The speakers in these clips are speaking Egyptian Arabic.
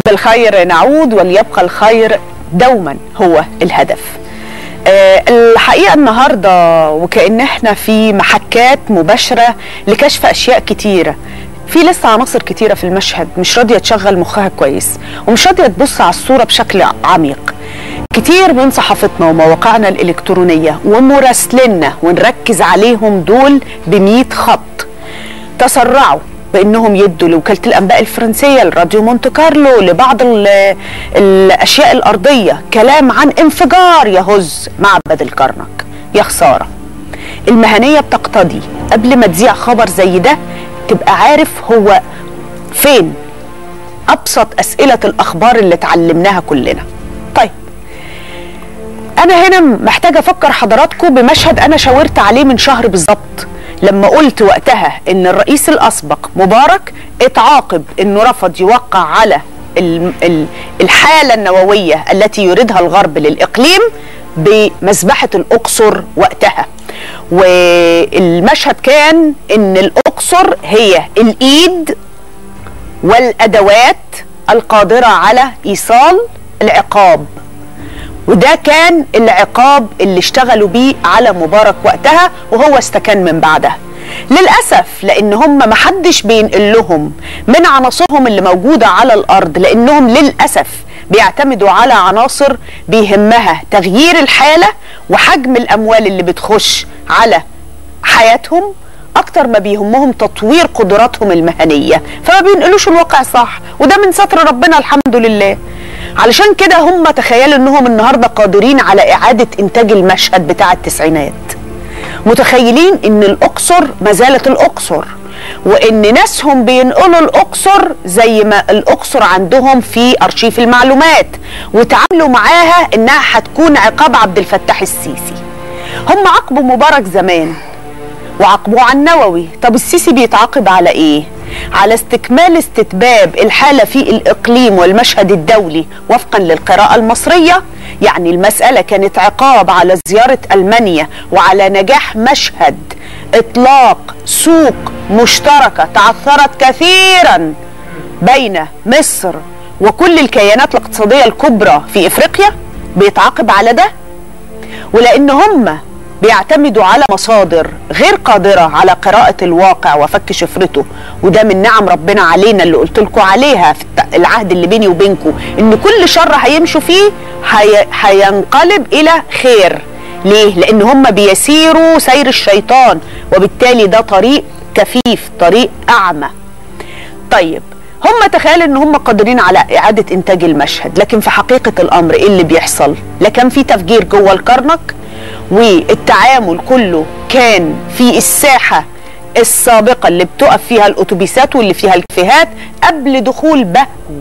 بالخير نعود وليبقى الخير دوما هو الهدف آه، الحقيقه النهارده وكان احنا في محكات مباشره لكشف اشياء كتيره في لسه عناصر كتيره في المشهد مش راضيه تشغل مخها كويس ومش راضيه تبص على الصوره بشكل عميق كتير من صحافتنا ومواقعنا الالكترونيه ومراسليننا ونركز عليهم دول ب خط تسرعوا بانهم يدوا لوكاله الانباء الفرنسيه لراديو مونte كارلو لبعض ال- الاشياء الارضيه كلام عن انفجار يهز معبد الكرنك يا خساره المهنيه بتقتضي قبل ما تذيع خبر زي ده تبقى عارف هو فين ابسط اسئله الاخبار اللي اتعلمناها كلنا طيب انا هنا محتاجه افكر حضراتكم بمشهد انا شاورت عليه من شهر بالظبط لما قلت وقتها ان الرئيس الاسبق مبارك اتعاقب انه رفض يوقع على ال- ال- الحاله النوويه التي يريدها الغرب للاقليم بمذبحه الاقصر وقتها والمشهد كان ان الاقصر هي الايد والادوات القادره على ايصال العقاب وده كان العقاب اللي اشتغلوا بيه على مبارك وقتها وهو استكان من بعدها للاسف لان هم محدش بينقل لهم من عناصرهم اللي موجوده على الارض لانهم للاسف بيعتمدوا على عناصر بيهمها تغيير الحاله وحجم الاموال اللي بتخش على حياتهم اكتر ما بيهمهم تطوير قدراتهم المهنيه فما بينقلوش الواقع صح وده من ستر ربنا الحمد لله علشان كده هم تخيلوا انهم النهارده قادرين على اعاده انتاج المشهد بتاع التسعينات متخيلين ان الاقصر ما زالت الاقصر وان ناسهم بينقلوا الاقصر زي ما الاقصر عندهم في ارشيف المعلومات وتعاملوا معاها انها هتكون عقاب عبد الفتاح السيسي هم عاقبوا مبارك زمان وعاقبوه على النووي طب السيسي بيتعاقب على ايه على استكمال استتباب الحالة في الإقليم والمشهد الدولي وفقا للقراءة المصرية يعني المسألة كانت عقاب على زيارة ألمانيا وعلى نجاح مشهد إطلاق سوق مشتركة تعثرت كثيرا بين مصر وكل الكيانات الاقتصادية الكبرى في إفريقيا بيتعاقب على ده ولأن هم بيعتمدوا على مصادر غير قادرة على قراءة الواقع وفك شفرته وده من نعم ربنا علينا اللي قلت لكم عليها في الت- العهد اللي بيني وبينكم ان كل شر هيمشوا فيه هي... هينقلب الى خير ليه؟ لان هم بيسيروا سير الشيطان وبالتالي ده طريق كفيف طريق اعمى طيب هم تخيلوا ان هم قادرين على اعاده انتاج المشهد لكن في حقيقه الامر ايه اللي بيحصل لا كان في تفجير جوه الكرنك والتعامل كله كان في الساحه السابقه اللي بتقف فيها الاتوبيسات واللي فيها الكافيهات قبل دخول بهو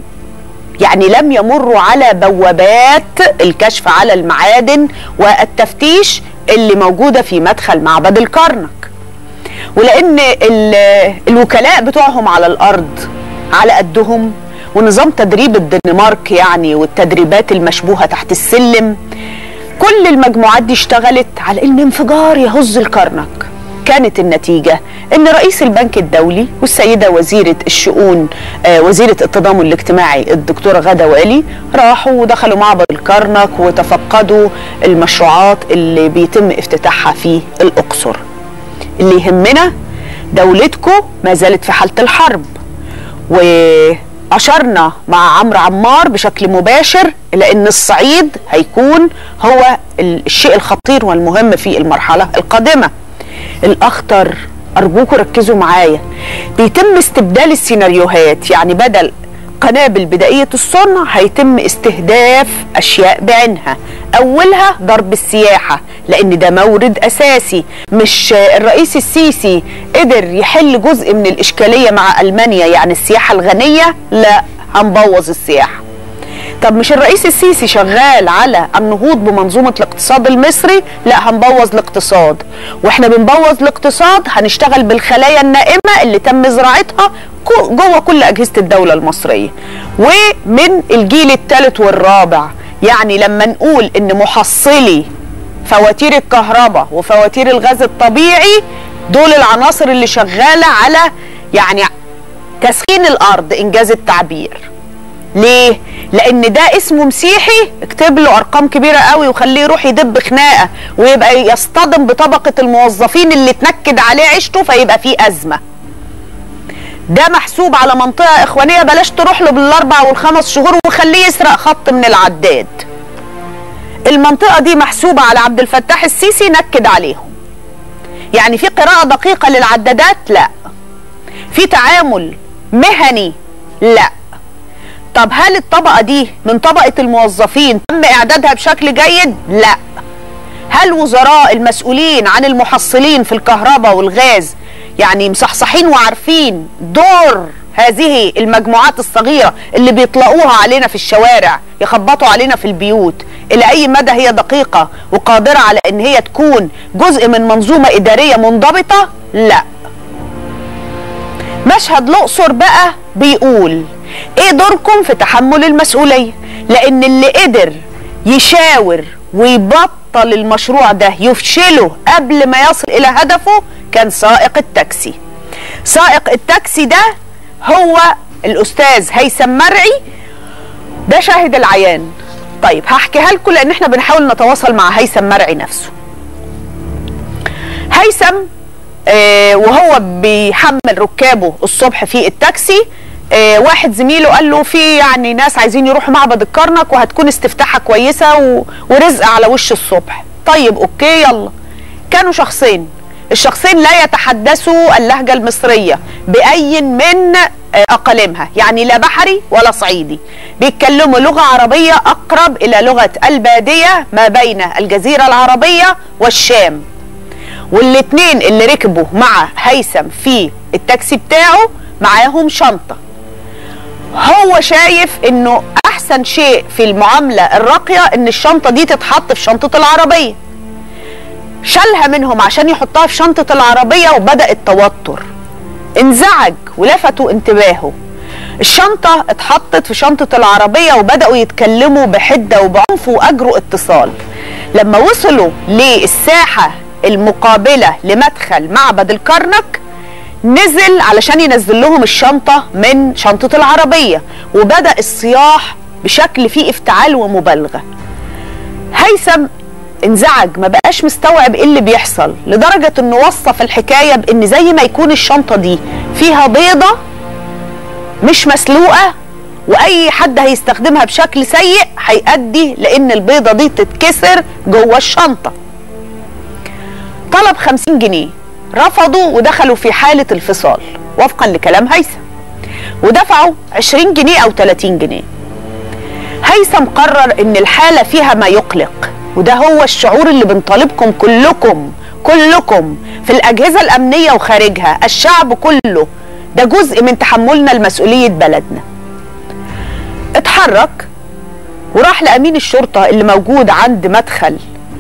يعني لم يمروا على بوابات الكشف على المعادن والتفتيش اللي موجوده في مدخل معبد الكرنك ولان ال- الوكلاء بتوعهم على الارض على قدهم ونظام تدريب الدنمارك يعني والتدريبات المشبوهه تحت السلم كل المجموعات دي اشتغلت على ان انفجار يهز الكرنك كانت النتيجة ان رئيس البنك الدولي والسيدة وزيرة الشؤون آه وزيرة التضامن الاجتماعي الدكتورة غادة والي راحوا ودخلوا معبد الكرنك وتفقدوا المشروعات اللي بيتم افتتاحها في الاقصر اللي يهمنا دولتكم ما زالت في حالة الحرب وأشرنا مع عمرو عمار بشكل مباشر إلى أن الصعيد هيكون هو الشيء الخطير والمهم في المرحلة القادمة الأخطر أرجوكم ركزوا معايا بيتم استبدال السيناريوهات يعني بدل قنابل بدائية الصنع هيتم استهداف أشياء بعينها أولها ضرب السياحة لأن ده مورد أساسي مش الرئيس السيسي قدر يحل جزء من الإشكالية مع ألمانيا يعني السياحة الغنية لا هنبوظ السياحة طب مش الرئيس السيسي شغال على النهوض بمنظومة الاقتصاد المصري لا هنبوظ الاقتصاد واحنا بنبوظ الاقتصاد هنشتغل بالخلايا النائمة اللي تم زراعتها كو- جوه كل أجهزة الدولة المصرية ومن الجيل الثالث والرابع يعني لما نقول ان محصلي فواتير الكهرباء وفواتير الغاز الطبيعي دول العناصر اللي شغالة على يعني تسخين الأرض إنجاز التعبير ليه لان ده اسمه مسيحي اكتب له ارقام كبيره قوي وخليه يروح يدب خناقه ويبقى يصطدم بطبقه الموظفين اللي تنكد عليه عيشته فيبقى فيه ازمه ده محسوب على منطقه اخوانيه بلاش تروح له بالاربع والخمس شهور وخليه يسرق خط من العداد المنطقه دي محسوبه على عبد الفتاح السيسي نكد عليهم يعني في قراءه دقيقه للعدادات لا في تعامل مهني لا طب هل الطبقه دي من طبقه الموظفين تم اعدادها بشكل جيد لا هل وزراء المسؤولين عن المحصلين في الكهرباء والغاز يعني مصحصحين وعارفين دور هذه المجموعات الصغيرة اللي بيطلقوها علينا في الشوارع يخبطوا علينا في البيوت إلى أي مدى هي دقيقة وقادرة على أن هي تكون جزء من منظومة إدارية منضبطة لا مشهد الأقصر بقى بيقول إيه دوركم في تحمل المسؤولية لأن اللي قدر يشاور ويبطل المشروع ده يفشله قبل ما يصل إلى هدفه كان سائق التاكسي سائق التاكسي ده هو الأستاذ هيثم مرعي ده شاهد العيان طيب هحكيها لكم لأن احنا بنحاول نتواصل مع هيثم مرعي نفسه هيثم آه وهو بيحمل ركابه الصبح في التاكسي آه واحد زميله قال له في يعني ناس عايزين يروحوا معبد الكرنك وهتكون استفتاحه كويسه و... ورزق على وش الصبح طيب اوكي يلا كانوا شخصين الشخصين لا يتحدثوا اللهجه المصريه باي من اقاليمها يعني لا بحري ولا صعيدي بيتكلموا لغه عربيه اقرب الى لغه الباديه ما بين الجزيره العربيه والشام والاثنين اللي ركبوا مع هيثم في التاكسي بتاعه معاهم شنطه هو شايف انه احسن شيء في المعامله الراقيه ان الشنطه دي تتحط في شنطه العربيه شالها منهم عشان يحطها في شنطه العربيه وبدا التوتر انزعج ولفتوا انتباهه الشنطة اتحطت في شنطة العربية وبدأوا يتكلموا بحدة وبعنف وأجروا اتصال لما وصلوا للساحة المقابلة لمدخل معبد الكرنك نزل علشان ينزل لهم الشنطة من شنطة العربية وبدأ الصياح بشكل فيه افتعال ومبالغة هيثم انزعج ما بقاش مستوعب ايه اللي بيحصل لدرجة انه وصف الحكاية بان زي ما يكون الشنطة دي فيها بيضة مش مسلوقة واي حد هيستخدمها بشكل سيء هيؤدي لان البيضة دي تتكسر جوه الشنطة طلب خمسين جنيه رفضوا ودخلوا في حالة الفصال وفقا لكلام هيثم ودفعوا 20 جنيه او 30 جنيه هيثم قرر ان الحالة فيها ما يقلق وده هو الشعور اللي بنطالبكم كلكم كلكم في الأجهزة الأمنية وخارجها الشعب كله ده جزء من تحملنا لمسؤولية بلدنا اتحرك وراح لأمين الشرطة اللي موجود عند مدخل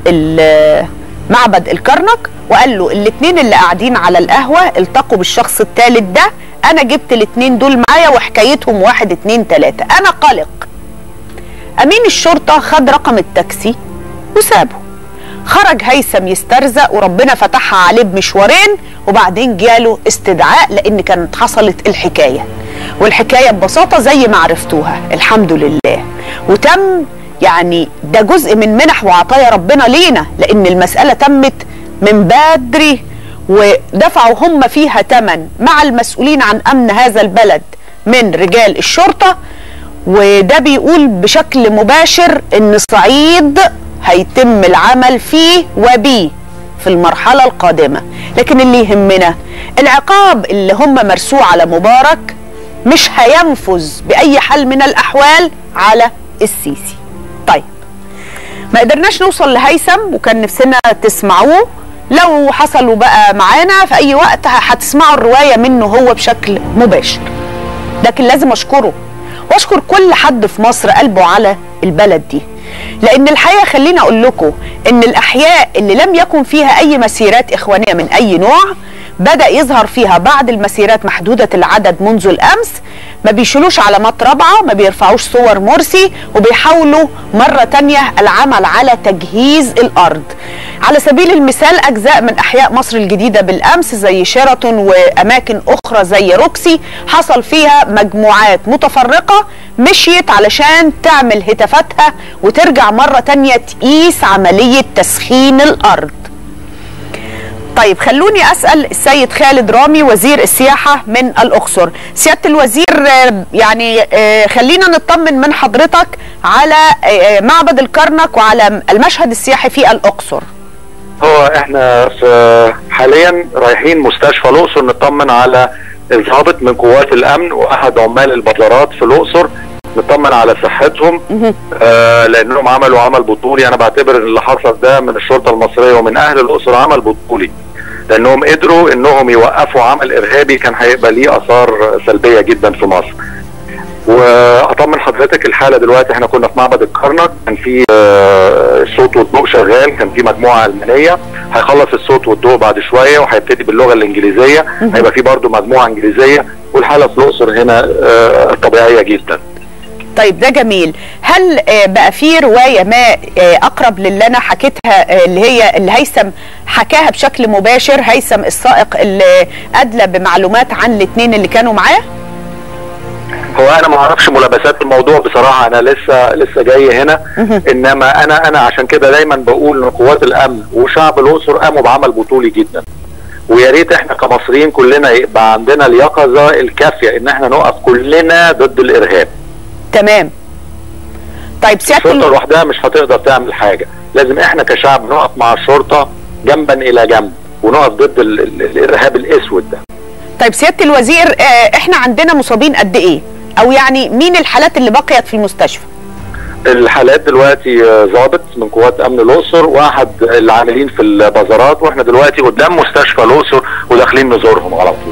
معبد الكرنك وقال له الاتنين اللي قاعدين على القهوة التقوا بالشخص الثالث ده انا جبت الاتنين دول معايا وحكايتهم واحد اتنين تلاتة انا قلق امين الشرطة خد رقم التاكسي وسابه خرج هيثم يسترزق وربنا فتحها عليه بمشوارين وبعدين جاله استدعاء لان كانت حصلت الحكايه والحكايه ببساطه زي ما عرفتوها الحمد لله وتم يعني ده جزء من منح وعطايا ربنا لينا لان المساله تمت من بدري ودفعوا هم فيها ثمن مع المسؤولين عن امن هذا البلد من رجال الشرطه وده بيقول بشكل مباشر ان صعيد هيتم العمل فيه وبيه في المرحله القادمه لكن اللي يهمنا العقاب اللي هم مرسوه على مبارك مش هينفذ باي حال من الاحوال على السيسي طيب ما قدرناش نوصل لهيثم وكان نفسنا تسمعوه لو حصلوا بقى معانا في اي وقت هتسمعوا الروايه منه هو بشكل مباشر لكن لازم اشكره واشكر كل حد في مصر قلبه على البلد دي لان الحقيقه خليني اقول لكم ان الاحياء اللي لم يكن فيها اي مسيرات اخوانيه من اي نوع بدأ يظهر فيها بعض المسيرات محدودة العدد منذ الأمس ما بيشيلوش علامات رابعة ما بيرفعوش صور مرسي وبيحاولوا مرة تانية العمل على تجهيز الأرض على سبيل المثال أجزاء من أحياء مصر الجديدة بالأمس زي شيراتون وأماكن أخرى زي روكسي حصل فيها مجموعات متفرقة مشيت علشان تعمل هتافاتها وترجع مرة تانية تقيس عملية تسخين الأرض طيب خلوني اسال السيد خالد رامي وزير السياحه من الاقصر سياده الوزير آه، يعني آه، خلينا نطمن من حضرتك على آه، معبد الكرنك وعلى المشهد السياحي في الاقصر هو احنا في حاليا رايحين مستشفى الاقصر نطمن على الضابط من قوات الامن واحد عمال البطارات في الاقصر نطمن على صحتهم آه لانهم عملوا عمل بطولي انا بعتبر اللي حصل ده من الشرطه المصريه ومن اهل الاقصر عمل بطولي لانهم قدروا انهم يوقفوا عمل ارهابي كان هيبقى ليه اثار سلبيه جدا في مصر واطمن حضرتك الحاله دلوقتي احنا كنا في معبد الكرنك كان في آه، الصوت والضوء شغال كان في مجموعه المانيه هيخلص الصوت والضوء بعد شويه وهيبتدي باللغه الانجليزيه هيبقى في برضه مجموعه انجليزيه والحاله في الاقصر هنا آه، طبيعيه جدا طيب ده جميل هل آه، بقى في روايه ما آه، اقرب للي انا حكيتها آه، اللي هي اللي هيثم حكاها بشكل مباشر هيثم السائق اللي ادلى بمعلومات عن الاثنين اللي كانوا معاه هو انا ما اعرفش ملابسات الموضوع بصراحه انا لسه لسه جاي هنا انما انا انا عشان كده دايما بقول ان قوات الامن وشعب الاقصر قاموا بعمل بطولي جدا ويا ريت احنا كمصريين كلنا يبقى عندنا اليقظه الكافيه ان احنا نقف كلنا ضد الارهاب تمام طيب سياده الشرطه ال- لوحدها مش هتقدر تعمل حاجه لازم احنا كشعب نقف مع الشرطه جنبا الى جنب ونقف ضد ال ال الارهاب الاسود ده طيب سياده الوزير آه، احنا عندنا مصابين قد ايه او يعني مين الحالات اللي بقيت في المستشفى الحالات دلوقتي آه، ضابط من قوات امن الاقصر واحد العاملين في البازارات واحنا دلوقتي قدام مستشفى الاقصر وداخلين نزورهم على طول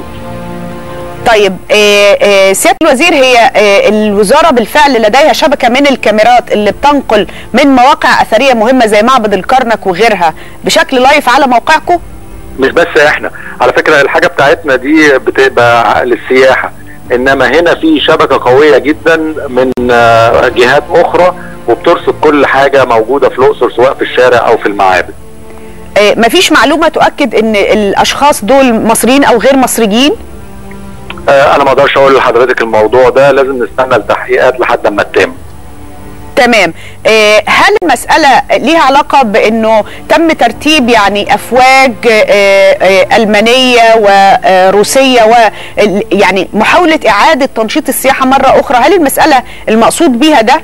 طيب آه، آه، سياده الوزير هي آه، الوزاره بالفعل لديها شبكه من الكاميرات اللي بتنقل من مواقع اثريه مهمه زي معبد الكرنك وغيرها بشكل لايف على موقعكم مش بس احنا على فكره الحاجه بتاعتنا دي بتبقى للسياحه انما هنا في شبكه قويه جدا من آه، جهات اخرى وبترصد كل حاجه موجوده في الاقصر سواء في الشارع او في المعابد آه، مفيش معلومه تؤكد ان الاشخاص دول مصريين او غير مصريين آه، انا ما اقدرش اقول لحضرتك الموضوع ده لازم نستنى التحقيقات لحد ما تتم تمام آه، هل المسألة ليها علاقة بأنه تم ترتيب يعني أفواج آه، آه، ألمانية وروسية و يعني محاولة إعادة تنشيط السياحة مرة أخرى هل المسألة المقصود بيها ده؟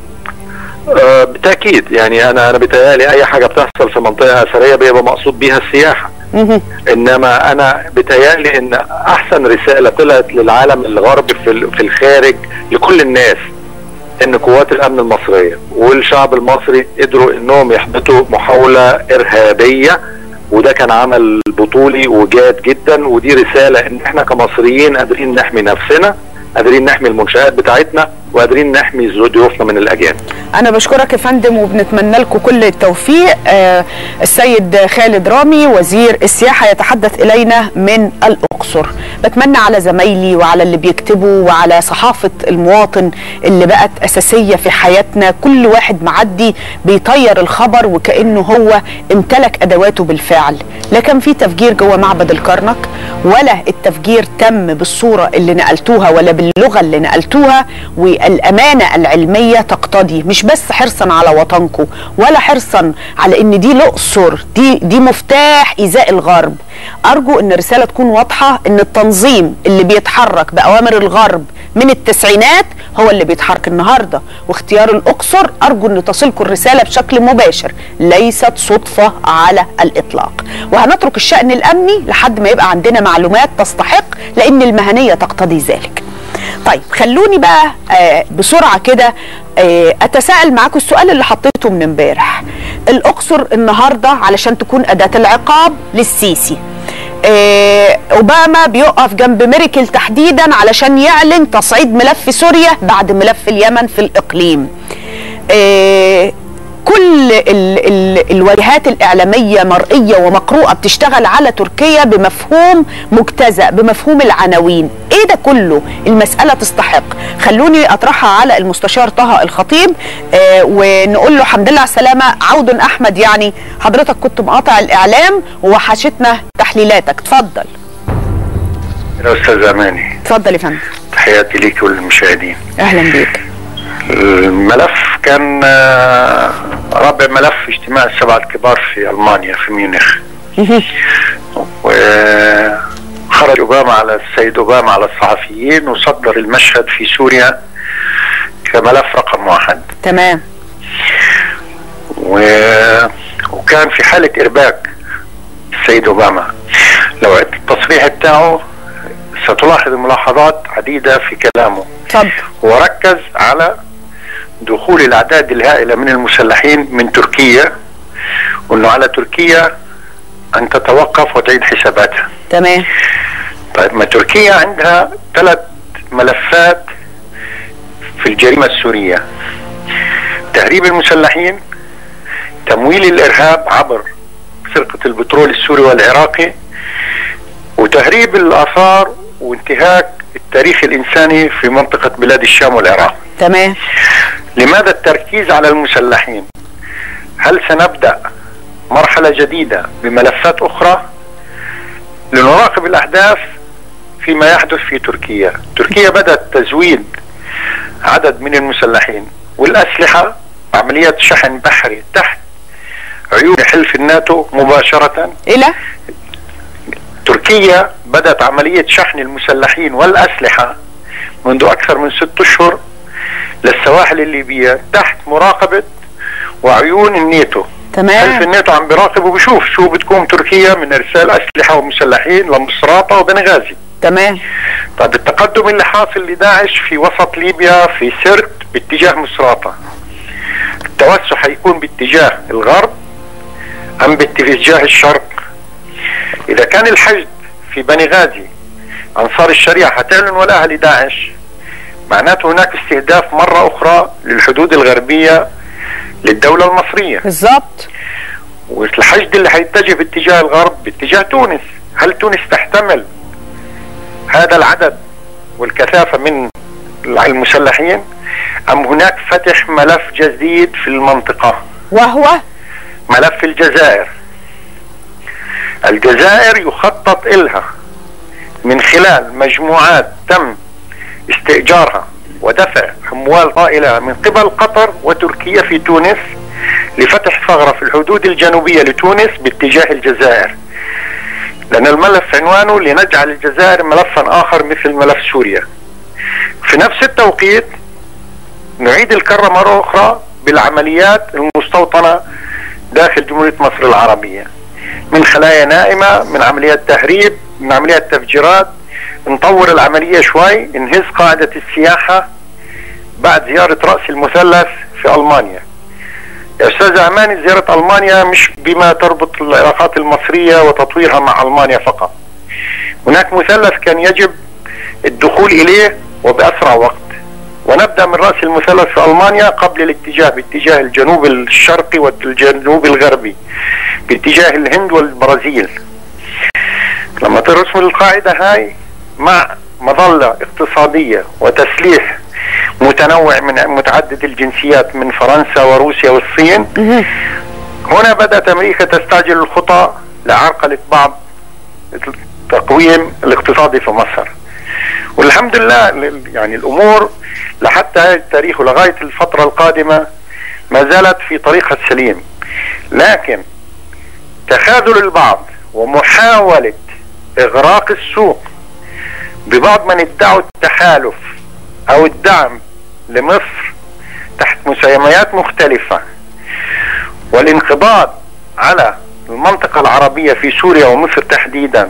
آه، بالتاكيد يعني انا انا بيتهيألي اي حاجه بتحصل في منطقه اثريه بيبقى مقصود بيها السياحه مهم. انما انا بيتهيألي ان احسن رساله طلعت للعالم الغربي في ال- في الخارج لكل الناس ان قوات الامن المصريه والشعب المصري قدروا انهم يحبطوا محاوله ارهابيه وده كان عمل بطولي وجاد جدا ودي رساله ان احنا كمصريين قادرين نحمي نفسنا قادرين نحمي المنشآت بتاعتنا وقادرين نحمي ضيوفنا من الاجانب أنا بشكرك يا فندم وبنتمنى لكم كل التوفيق آه، السيد خالد رامي وزير السياحة يتحدث إلينا من الأقصر بتمنى على زمايلي وعلى اللي بيكتبوا وعلى صحافة المواطن اللي بقت أساسية في حياتنا كل واحد معدي بيطير الخبر وكأنه هو امتلك أدواته بالفعل لا كان في تفجير جوه معبد الكرنك ولا التفجير تم بالصورة اللي نقلتوها ولا باللغة اللي نقلتوها والأمانة العلمية تقتضي مش بس حرصا على وطنكم ولا حرصا على ان دي الأقصر دي دي مفتاح إيذاء الغرب أرجو ان الرسالة تكون واضحة ان التنظيم اللي بيتحرك بأوامر الغرب من التسعينات هو اللي بيتحرك النهارده واختيار الاقصر ارجو ان تصلكم الرساله بشكل مباشر ليست صدفه على الاطلاق وهنترك الشان الامني لحد ما يبقى عندنا معلومات تستحق لان المهنيه تقتضي ذلك طيب خلوني بقى آه بسرعه كده آه اتساءل معاكم السؤال اللي حطيته من امبارح الاقصر النهارده علشان تكون اداه العقاب للسيسي آه، اوباما بيقف جنب ميركل تحديدا علشان يعلن تصعيد ملف سوريا بعد ملف اليمن في الاقليم آه، كل ال ال الواجهات الاعلاميه مرئيه ومقروءه بتشتغل على تركيا بمفهوم مجتزأ بمفهوم العناوين ايه ده كله المساله تستحق خلوني اطرحها على المستشار طه الخطيب آه ونقول له الحمد لله على السلامه عود احمد يعني حضرتك كنت مقاطع الاعلام ووحشتنا تحليلاتك اتفضل يا استاذ اماني اتفضل يا فندم تحياتي ليك وللمشاهدين اهلا بيك الملف كان آه، رابع ملف اجتماع السبعة الكبار في ألمانيا في ميونخ وخرج أوباما على السيد أوباما على الصحفيين وصدر المشهد في سوريا كملف رقم واحد تمام و... وكان في حالة إرباك السيد أوباما لو عدت التصريح بتاعه ستلاحظ ملاحظات عديدة في كلامه اتفضل وركز على دخول الاعداد الهائله من المسلحين من تركيا وانه على تركيا ان تتوقف وتعيد حساباتها. تمام طيب ما تركيا عندها ثلاث ملفات في الجريمه السوريه. تهريب المسلحين، تمويل الارهاب عبر سرقه البترول السوري والعراقي، وتهريب الاثار وانتهاك التاريخ الانساني في منطقه بلاد الشام والعراق. تمام لماذا التركيز على المسلحين؟ هل سنبدا مرحله جديده بملفات اخرى؟ لنراقب الاحداث فيما يحدث في تركيا، تركيا بدات تزويد عدد من المسلحين والاسلحه عمليه شحن بحري تحت عيون حلف الناتو مباشره الى تركيا بدأت عملية شحن المسلحين والأسلحة منذ أكثر من ست أشهر للسواحل الليبية تحت مراقبة وعيون الناتو حلف تمام الناتو عم بيراقب وبشوف شو بتقوم تركيا من إرسال أسلحة ومسلحين لمصراتة وبنغازي تمام طيب التقدم اللي حاصل لداعش في وسط ليبيا في سرت باتجاه مصراتة التوسع حيكون باتجاه الغرب أم باتجاه الشرق إذا كان الحشد في بني غازي أنصار الشريعة حتعلن ولاها لداعش معناته هناك استهداف مرة أخرى للحدود الغربية للدولة المصرية بالظبط والحشد اللي حيتجه باتجاه الغرب باتجاه تونس هل تونس تحتمل هذا العدد والكثافة من المسلحين أم هناك فتح ملف جديد في المنطقة وهو ملف الجزائر الجزائر يخطط إلها من خلال مجموعات تم استئجارها ودفع أموال طائلة من قبل قطر وتركيا في تونس لفتح ثغرة في الحدود الجنوبية لتونس باتجاه الجزائر لأن الملف عنوانه لنجعل الجزائر ملفا آخر مثل ملف سوريا في نفس التوقيت نعيد الكرة مرة أخرى بالعمليات المستوطنة داخل جمهورية مصر العربية من خلايا نائمة من عمليات تهريب من عمليات تفجيرات نطور العملية شوي نهز قاعدة السياحة بعد زيارة رأس المثلث في ألمانيا يا أستاذ أماني زيارة ألمانيا مش بما تربط العلاقات المصرية وتطويرها مع ألمانيا فقط هناك مثلث كان يجب الدخول إليه وبأسرع وقت ونبدأ من رأس المثلث في ألمانيا قبل الاتجاه باتجاه الجنوب الشرقي والجنوب الغربي باتجاه الهند والبرازيل لما ترسم القاعدة هاي مع مظلة اقتصادية وتسليح متنوع من متعدد الجنسيات من فرنسا وروسيا والصين هنا بدأت أمريكا تستعجل الخطى لعرقلة بعض التقويم الاقتصادي في مصر والحمد لله يعني الأمور لحتى هذا التاريخ ولغاية الفترة القادمة ما زالت في طريقها السليم لكن تخاذل البعض ومحاولة إغراق السوق ببعض من ادعوا التحالف أو الدعم لمصر تحت مسميات مختلفة والانقباض على المنطقة العربية في سوريا ومصر تحديدا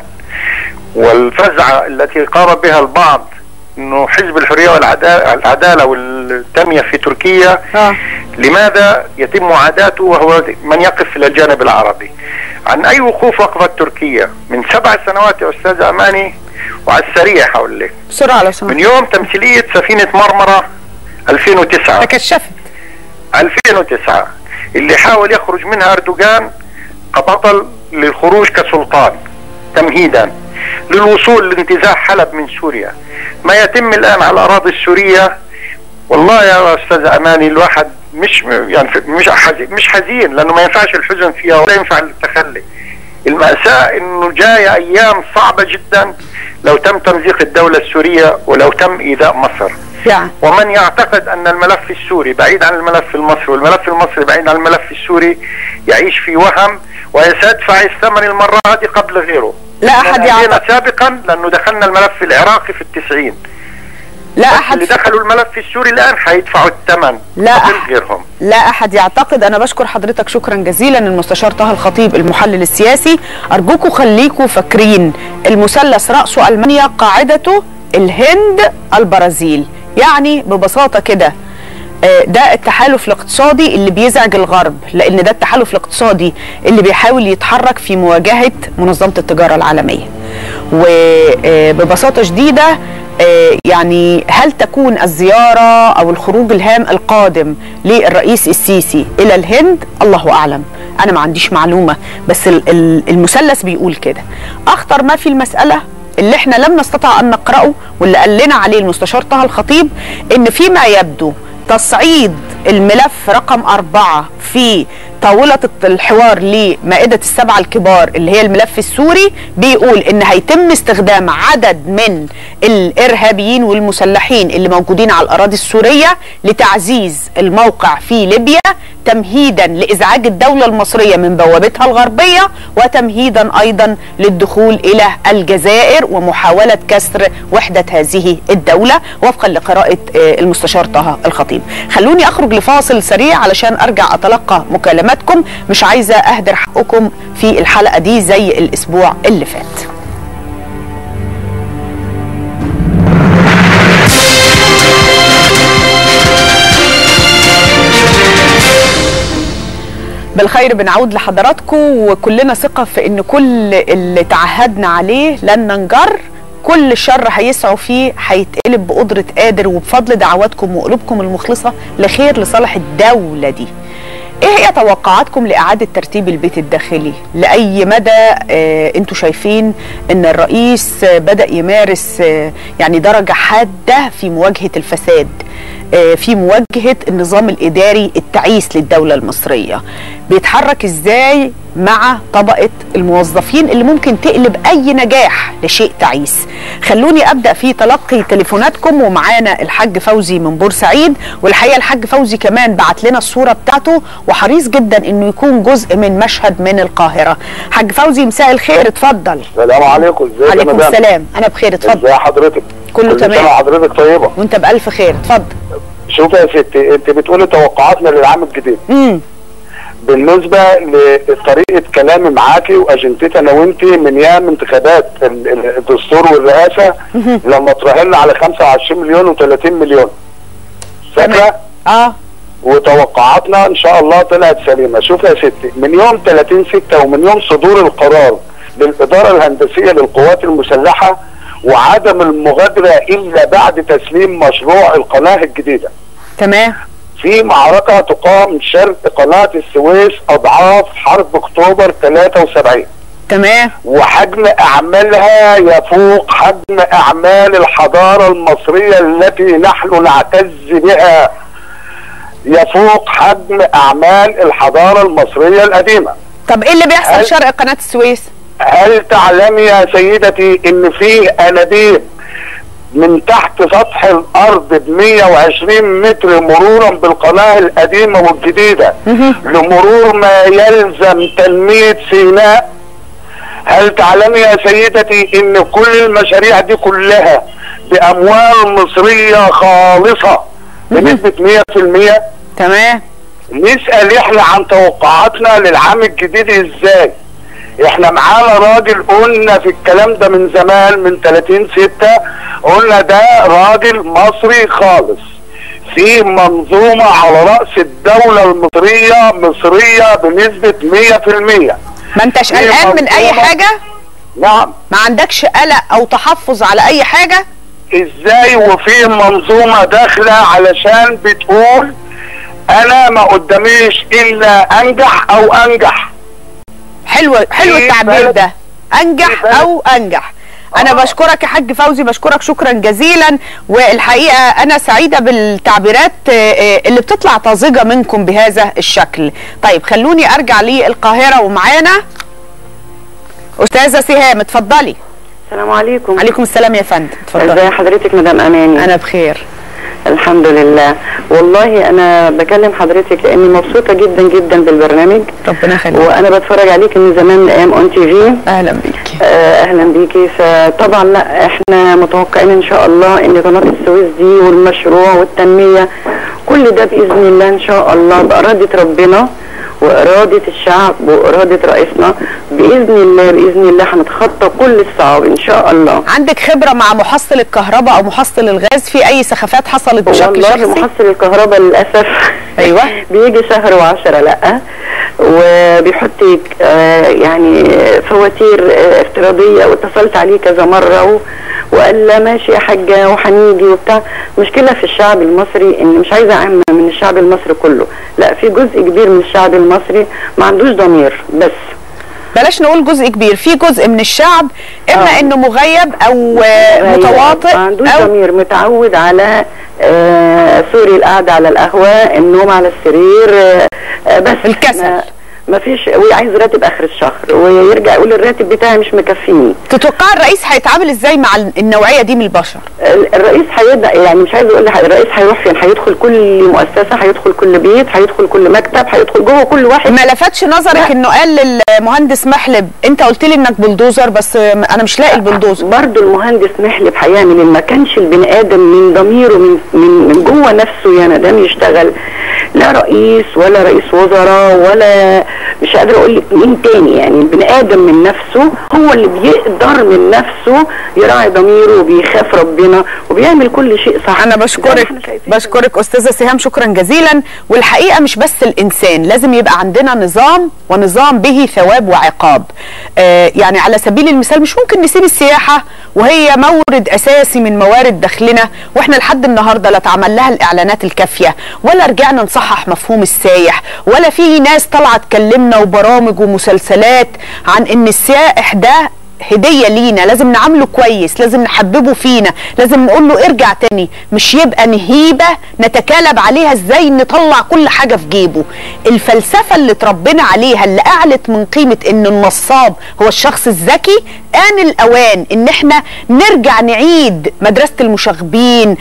والفزعة التي قام بها البعض انه حزب الحرية والعدالة والتنمية في تركيا آه. لماذا يتم معاداته وهو من يقف الى الجانب العربي عن اي وقوف وقفت تركيا من سبع سنوات يا استاذ اماني وعلى السريع هقول لك بسرعه لو سمحت من يوم تمثيلية سفينة مرمرة 2009 تكشفت 2009 اللي حاول يخرج منها أردوغان كبطل للخروج كسلطان تمهيدا للوصول لانتزاع حلب من سوريا ما يتم الآن على الأراضي السورية والله يا أستاذ أماني الواحد مش يعني مش حزين مش حزين لأنه ما ينفعش الحزن فيها ولا ينفع التخلي المأساة انه جاية ايام صعبة جدا لو تم تمزيق الدولة السورية ولو تم ايذاء مصر يعني ومن يعتقد ان الملف السوري بعيد عن الملف المصري والملف المصري بعيد عن الملف السوري يعيش في وهم وسيدفع الثمن المرة هذه قبل غيره لا أحد إحنا أدينا يعتقد سابقا لانه دخلنا الملف العراقي في التسعين لا اللي أحد دخلوا الملف السوري الان حيدفعوا الثمن لا قبل أحد. غيرهم لا احد يعتقد انا بشكر حضرتك شكرا جزيلا المستشار طه الخطيب المحلل السياسي ارجوكم خليكم فاكرين المثلث راسه المانيا قاعدته الهند البرازيل يعني ببساطه كده آه، ده التحالف الاقتصادي اللي بيزعج الغرب لان ده التحالف الاقتصادي اللي بيحاول يتحرك في مواجهه منظمه التجاره العالميه وببساطه شديده آه، يعني هل تكون الزيارة أو الخروج الهام القادم للرئيس السيسي إلى الهند الله أعلم أنا ما عنديش معلومة بس ال- ال- المثلث بيقول كده أخطر ما في المسألة اللي احنا لم نستطع أن نقرأه واللي قال لنا عليه المستشار طه الخطيب إن فيما يبدو تصعيد الملف رقم أربعة في طاولة الحوار لمائدة السبعة الكبار اللي هي الملف السوري بيقول إن هيتم استخدام عدد من الإرهابيين والمسلحين اللي موجودين على الأراضي السورية لتعزيز الموقع في ليبيا تمهيدا لإزعاج الدولة المصرية من بوابتها الغربية وتمهيدا أيضا للدخول إلى الجزائر ومحاولة كسر وحدة هذه الدولة وفقا لقراءة آه، المستشار طه الخطيب خلوني أخرج لفاصل سريع علشان أرجع أتلقى مكالماتكم مش عايزة أهدر حقكم في الحلقة دي زي الأسبوع اللي فات بالخير بنعود لحضراتكم وكلنا ثقة في ان كل اللي تعهدنا عليه لن ننجر كل شر هيسعوا فيه هيتقلب بقدرة قادر وبفضل دعواتكم وقلوبكم المخلصة لخير لصالح الدولة دي ايه هي توقعاتكم لاعاده ترتيب البيت الداخلي لاي مدى آه انتوا شايفين ان الرئيس آه بدا يمارس آه يعني درجه حاده في مواجهه الفساد آه في مواجهه النظام الاداري التعيس للدوله المصريه بيتحرك ازاي مع طبقه الموظفين اللي ممكن تقلب اي نجاح لشيء تعيس خلوني ابدا في تلقي تليفوناتكم ومعانا الحاج فوزي من بورسعيد والحقيقه الحاج فوزي كمان بعت لنا الصوره بتاعته وحريص جدا انه يكون جزء من مشهد من القاهره حاج فوزي مساء الخير اتفضل السلام عليكم ازيك يا عليكم مدام السلام انا بخير اتفضل ازي حضرتك كله كل تمام. سنة حضرتك طيبه وانت بالف خير اتفضل شوف يا ستي انت بتقولي توقعاتنا للعام الجديد امم بالنسبه لطريقه كلامي معاكي واجندتي انا وانت من ايام انتخابات ال- ال- الدستور والرئاسه لما تراهنا على 25 مليون و30 مليون فاكره اه وتوقعاتنا ان شاء الله طلعت سليمه شوف يا ستي من يوم 30 6 ومن يوم صدور القرار للاداره الهندسيه للقوات المسلحه وعدم المغادره الا بعد تسليم مشروع القناه الجديده تمام في معركه تقام شرق قناه السويس اضعاف حرب اكتوبر 73 تمام وحجم اعمالها يفوق حجم اعمال الحضاره المصريه التي نحن نعتز بها يفوق حجم اعمال الحضاره المصريه القديمه طب ايه اللي بيحصل هل- شرق قناه السويس هل تعلمي يا سيدتي ان في انابيب من تحت سطح الارض ب 120 متر مرورا بالقناه القديمه والجديده لمرور ما يلزم تنميه سيناء هل تعلمي يا سيدتي ان كل المشاريع دي كلها باموال مصريه خالصه بنسبه 100% تمام نسأل احنا عن توقعاتنا للعام الجديد ازاي احنا معانا راجل قلنا في الكلام ده من زمان من 30 ستة قلنا ده راجل مصري خالص في منظومة على رأس الدولة المصرية مصرية بنسبة 100% ما انتش إيه قلقان من اي منظومة؟ حاجه نعم ما عندكش قلق او تحفظ على اي حاجه ازاي وفي منظومة داخلة علشان بتقول انا ما قداميش الا انجح او انجح حلو حلو في التعبير بلد- ده انجح في بلد- او انجح انا آه. بشكرك يا حاج فوزي بشكرك شكرا جزيلا والحقيقه انا سعيده بالتعبيرات آه، آه، اللي بتطلع طازجه منكم بهذا الشكل طيب خلوني ارجع للقاهره ومعانا استاذه سهام اتفضلي السلام عليكم عليكم السلام يا فندم ازي اتفضلي حضرتك مدام اماني انا بخير الحمد لله والله انا بكلم حضرتك لاني مبسوطه جدا جدا بالبرنامج ربنا يخليك وانا بتفرج عليك من زمان من ايام اون تي في اهلا بيكي آه، اهلا بيكي فطبعا لا احنا متوقعين ان شاء الله ان قناه السويس دي والمشروع والتنميه كل ده باذن الله ان شاء الله باراده ربنا واراده الشعب واراده رئيسنا باذن الله باذن الله هنتخطى كل الصعاب ان شاء الله عندك خبره مع محصل الكهرباء او محصل الغاز في اي سخافات حصلت بشكل والله شخصي محصل الكهرباء للاسف أيوة. بيجي شهر وعشرة لا وبيحط آه، يعني فواتير آه، افتراضيه واتصلت عليه كذا مره و- وقال لا ماشي يا حاجه وهنيجي وبتاع مشكله في الشعب المصري ان مش عايزه اعمم من الشعب المصري كله لا في جزء كبير من الشعب المصري ما عندوش ضمير بس بلاش نقول جزء كبير في جزء من الشعب اما آه. انه مغيب او آه، متواطئ ما عندوش او ضمير متعود على آه سوري القعده على القهوه النوم على السرير آه آه، بس الكسل. ما- ما فيش وعايز راتب اخر الشهر ويرجع يقول الراتب بتاعي مش مكفيني تتوقع الرئيس هيتعامل ازاي مع النوعيه دي من البشر ال- الرئيس هيبدا يعني مش عايز اقول لح- الرئيس هيروح فين هيدخل كل مؤسسه هيدخل كل بيت هيدخل كل مكتب هيدخل جوه كل واحد ما لفتش نظرك لا. انه قال للمهندس محلب انت قلت لي انك بلدوزر بس انا مش لاقي البلدوزر برضه المهندس محلب هيعمل إن ما كانش البني ادم من ضميره من من, من جوه نفسه يا ندام يشتغل لا رئيس ولا رئيس وزراء ولا مش قادره اقول لك مين تاني يعني البني ادم من نفسه هو اللي بيقدر من نفسه يراعي ضميره وبيخاف ربنا وبيعمل كل شيء صح انا زي ما بشكرك احنا شايفين بشكرك استاذه سهام شكرا جزيلا والحقيقه مش بس الانسان لازم يبقى عندنا نظام ونظام به ثواب وعقاب آه يعني على سبيل المثال مش ممكن نسيب السياحه وهي مورد اساسي من موارد دخلنا واحنا لحد النهارده لا اتعمل لها الاعلانات الكافيه ولا رجعنا نصحح مفهوم السايح ولا في ناس طالعه تكلمنا وبرامج ومسلسلات عن ان السائح ده هديه لينا لازم نعامله كويس لازم نحببه فينا لازم نقول له ارجع تاني مش يبقى نهيبه نتكالب عليها ازاي نطلع كل حاجه في جيبه الفلسفه اللي تربينا عليها اللي اعلت من قيمه ان النصاب هو الشخص الذكي ان الاوان ان احنا نرجع نعيد مدرسه المشاغبين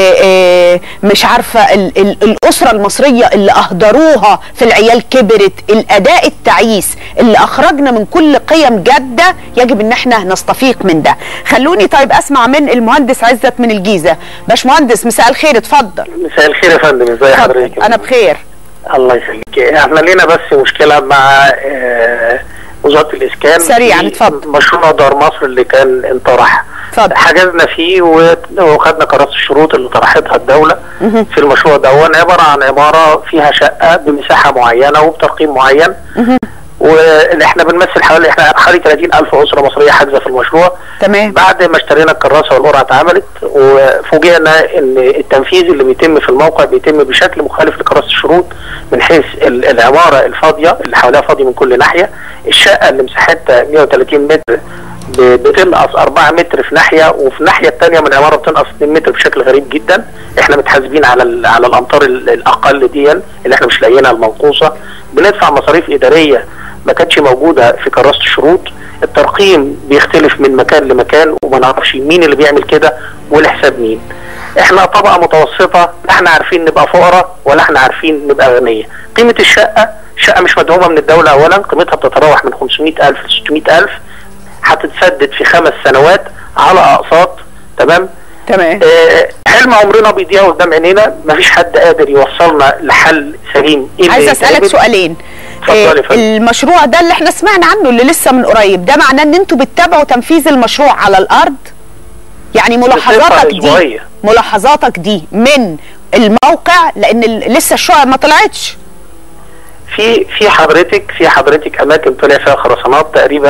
ومش عارفه ال ال الاسره المصريه اللي اهدروها في العيال كبرت الاداء التعيس اللي اخرجنا من كل قيم جاده يجب ان احنا نستفيق من ده خلوني طيب اسمع من المهندس عزت من الجيزه باش مهندس مساء الخير اتفضل مساء الخير يا فندم ازي حضرتك انا بخير الله يخليك احنا لينا بس مشكله مع آه، وزاره الاسكان سريعاً، في اتفضل. مشروع دار مصر اللي كان انطرح اتفضل. حجزنا فيه و- وخدنا كراسه الشروط اللي طرحتها الدوله في المشروع ده عباره عن عماره فيها شقه بمساحه معينه وبترقيم معين واللي احنا بنمثل حوالي احنا حوالي 30 الف اسره مصريه حاجزه في المشروع تمام بعد ما اشترينا الكراسه والقرعه اتعملت وفوجئنا ان التنفيذ اللي بيتم في الموقع بيتم بشكل مخالف لكراسه الشروط من حيث ال- العماره الفاضيه اللي حواليها فاضي من كل ناحيه الشقه اللي مساحتها 130 متر ب- بتنقص 4 متر في ناحيه وفي الناحيه الثانيه من العماره بتنقص 2 متر بشكل غريب جدا احنا متحاسبين على ال- على الامتار ال- الاقل دي اللي احنا مش لاقيينها المنقوصه بندفع مصاريف اداريه ما كانتش موجوده في كراسه الشروط الترقيم بيختلف من مكان لمكان وما نعرفش مين اللي بيعمل كده ولحساب مين احنا طبقه متوسطه لا احنا عارفين نبقى فقراء ولا احنا عارفين نبقى اغنياء قيمه الشقه شقه مش مدعومه من الدوله اولا قيمتها بتتراوح من 500000 ل 600000 هتتسدد في خمس سنوات على اقساط تمام تمام آه، حلم عمرنا بيضيع قدام عينينا مفيش حد قادر يوصلنا لحل سليم إيه اللي عايزه اسالك يتعمل؟ سؤالين اتفضلي يا فندم. المشروع ده اللي احنا سمعنا عنه اللي لسه من قريب ده معناه ان انتوا بتتابعوا تنفيذ المشروع على الارض يعني ملاحظاتك دي أسبوعية. ملاحظاتك دي من الموقع لان ال- لسه الشقق ما طلعتش في في حضرتك في حضرتك اماكن طلع فيها خرسانات تقريبا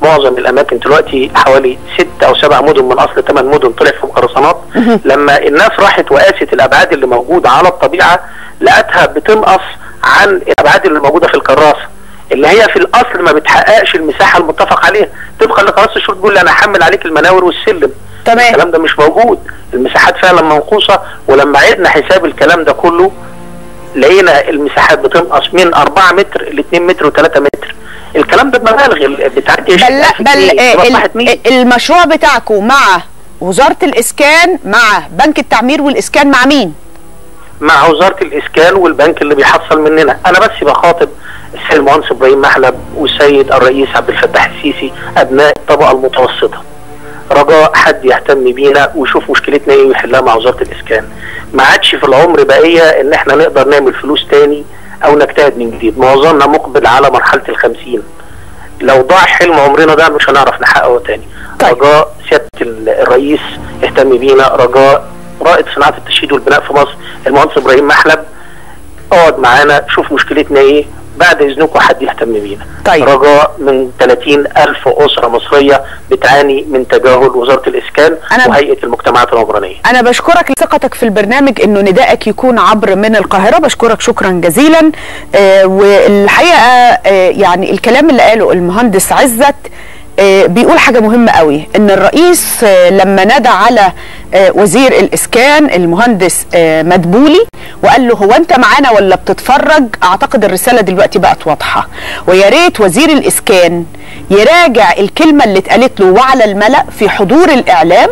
معظم الاماكن دلوقتي حوالي ست او سبع مدن من اصل ثمان مدن طلع في مقرصنات لما الناس راحت وقاست الابعاد اللي موجوده على الطبيعه لقتها بتنقص عن الابعاد اللي موجوده في الكراسه اللي هي في الاصل ما بتحققش المساحه المتفق عليها طبقا لقرارات الشروط بيقول لي انا هحمل عليك المناور والسلم تمام. الكلام ده مش موجود المساحات فعلا منقوصه ولما عدنا حساب الكلام ده كله لقينا المساحات بتنقص من 4 متر ل 2 متر و3 متر الكلم ده بمبالغ ال- بتعدي بل لا 20,000 بل جنيه. آه، طب ال- أصبحت مين؟ المشروع بتاعكم مع وزاره الاسكان مع بنك التعمير والاسكان مع مين؟ مع وزاره الاسكان والبنك اللي بيحصل مننا انا بس بخاطب السيد المهندس ابراهيم محلب والسيد الرئيس عبد الفتاح السيسي ابناء الطبقه المتوسطه رجاء حد يهتم بينا ويشوف مشكلتنا ايه ويحلها مع وزاره الاسكان ما عادش في العمر بقيه ان احنا نقدر نعمل فلوس تاني او نجتهد من جديد معظمنا مقبل على مرحله الخمسين لو ضاع حلم عمرنا ده مش هنعرف نحققه تاني طيب. رجاء سياده ال- الرئيس يهتم بينا رجاء رائد صناعه التشييد والبناء في مصر المهندس ابراهيم محلب اقعد معانا شوف مشكلتنا ايه بعد اذنكم حد يهتم بينا طيب. رجاء من 30 الف اسره مصريه بتعاني من تجاهل وزاره الاسكان أنا- وهيئه المجتمعات العمرانيه انا بشكرك لثقتك في البرنامج انه ندائك يكون عبر من القاهره بشكرك شكرا جزيلا آه والحقيقه آه يعني الكلام اللي قاله المهندس عزت آه بيقول حاجه مهمه قوي ان الرئيس آه لما نادى على آه وزير الاسكان المهندس آه مدبولي وقال له هو انت معانا ولا بتتفرج اعتقد الرساله دلوقتي بقت واضحه ويا ريت وزير الاسكان يراجع الكلمه اللي اتقالت له وعلى الملا في حضور الاعلام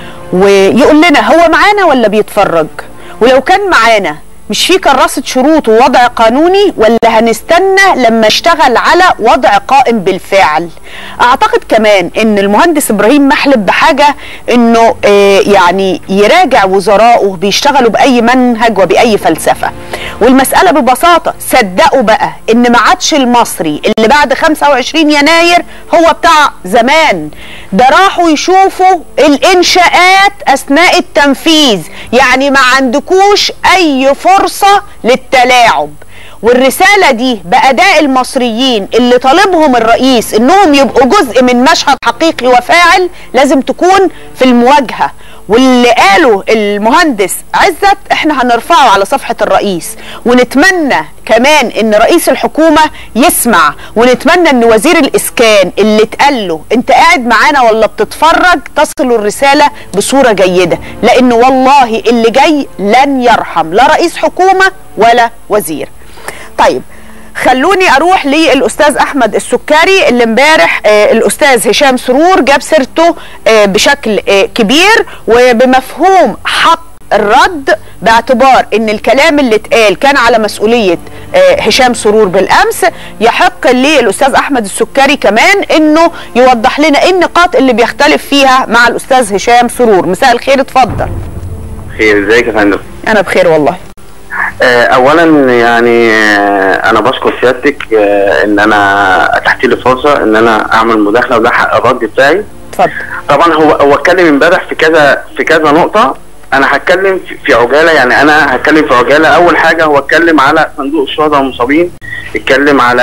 ويقول لنا هو معانا ولا بيتفرج ولو كان معانا مش في كراسة شروط ووضع قانوني ولا هنستنى لما اشتغل على وضع قائم بالفعل اعتقد كمان ان المهندس ابراهيم محلب بحاجة انه آه يعني يراجع وزرائه بيشتغلوا باي منهج وباي فلسفة والمسألة ببساطة صدقوا بقى ان ما عادش المصري اللي بعد 25 يناير هو بتاع زمان ده راحوا يشوفوا الانشاءات اثناء التنفيذ يعني ما عندكوش اي فرصة للتلاعب والرسالة دي بأداء المصريين اللي طالبهم الرئيس انهم يبقوا جزء من مشهد حقيقي وفاعل لازم تكون في المواجهة واللي قاله المهندس عزت احنا هنرفعه على صفحة الرئيس ونتمنى كمان ان رئيس الحكومة يسمع ونتمنى ان وزير الاسكان اللي اتقال له انت قاعد معانا ولا بتتفرج تصل الرسالة بصورة جيدة لان والله اللي جاي لن يرحم لا رئيس حكومة ولا وزير طيب خلوني اروح للاستاذ احمد السكري اللي امبارح آه الاستاذ هشام سرور جاب سيرته آه بشكل آه كبير وبمفهوم حق الرد باعتبار ان الكلام اللي اتقال كان على مسؤوليه آه هشام سرور بالامس يحق للاستاذ احمد السكري كمان انه يوضح لنا ايه النقاط اللي بيختلف فيها مع الاستاذ هشام سرور مساء الخير اتفضل خير ازيك يا فندم انا بخير والله آه، اولا يعني آه، انا بشكر سيادتك آه، ان انا اتحت لي فرصه ان انا اعمل مداخله وده حق الرد بتاعي اتفضل طبعا هو هو اتكلم امبارح في كذا في كذا نقطه انا هتكلم في- في عجاله يعني انا هتكلم في عجاله اول حاجه هو اتكلم على صندوق الشهداء والمصابين اتكلم على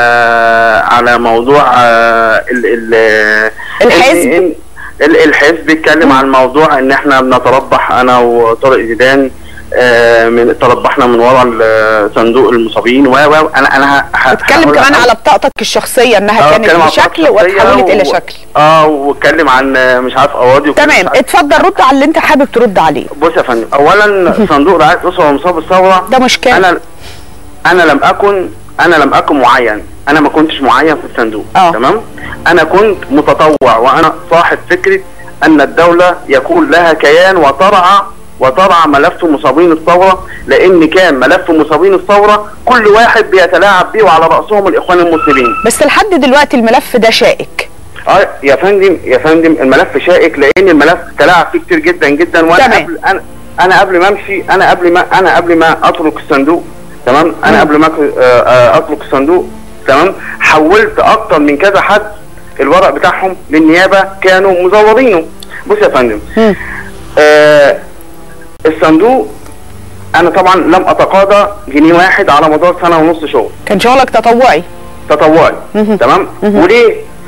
على موضوع آه، ال ال الحزب. ال- ال- الحزب اتكلم عن موضوع ان احنا بنتربح انا وطارق زيدان آه، من تربحنا من ورا ال- صندوق المصابين و و انا انا ه- ه- اتكلم هقول كمان لك- على بطاقتك الشخصيه انها آه، كانت اتكلم عن بشكل بطاقة واتحولت شخصية الى و- شكل اه واتكلم عن آه، مش عارف قواضي وكل تمام مش عارف. اتفضل رد على اللي انت حابب ترد عليه بص يا فندم اولا صندوق رعايه الاسره ومصاب الثوره ده مش كام انا انا لم اكن انا لم اكن معين انا ما كنتش معين في الصندوق آه. تمام انا كنت متطوع وانا صاحب فكره ان الدوله يكون لها كيان وترعى وترعى ملف مصابين الثوره لان كان ملف مصابين الثوره كل واحد بيتلاعب بيه وعلى راسهم الاخوان المسلمين بس لحد دلوقتي الملف ده شائك اه يا فندم يا فندم الملف شائك لان الملف تلاعب فيه كتير جدا جدا وانا تمام. قبل انا انا قبل ما امشي انا قبل ما انا قبل ما اترك الصندوق تمام انا قبل ما أك- آه، آه، اترك الصندوق تمام حولت اكتر من كذا حد الورق بتاعهم للنيابه كانوا مزورينه بص يا فندم مم. آه الصندوق انا طبعا لم اتقاضى جنيه واحد على مدار سنه ونص شغل كان شغلك تطوعي تطوعي مهم. تمام وليه